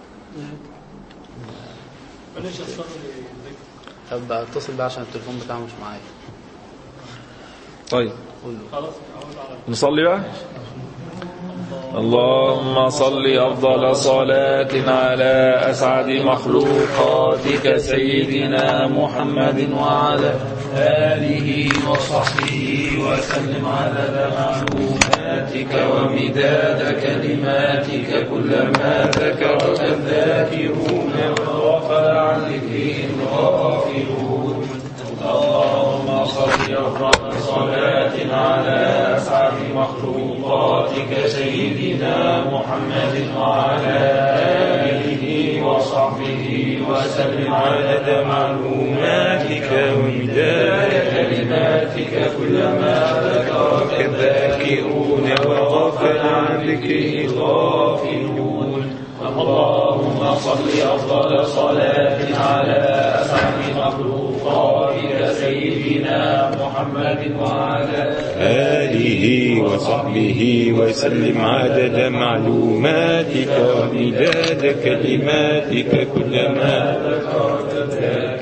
بلاش الصبر يضيق. طب اتصل بقى عشان التليفون بتاعه مش معايا طيب قول له خلاص اقول على نصلي بقى اللهم صل أفضل صلاة على أسعد مخلوقاتك سيدنا محمد وعلى آله وصحبه وسلم عدد معلوماتك ومداد كلماتك كلما ذكرك الذاكرون وغفل عن ذكره الغافلون اللهم صل أفضل صلاة على أسعد مخلوقاتك سيدنا محمد وعلى آله وصحبه وسلم عدد معلوماتك ومداد كلماتك كلما ذكرك الذاكرون وغفل عن ذكره الغافلون اللهم صل أفضل صلاة على أسعد مخلوقاتك سيدنا محمد وعلى آله وصحبه وسلم عدد معلوماتك ومداد كلماتك كلما ذكرك الذاكرون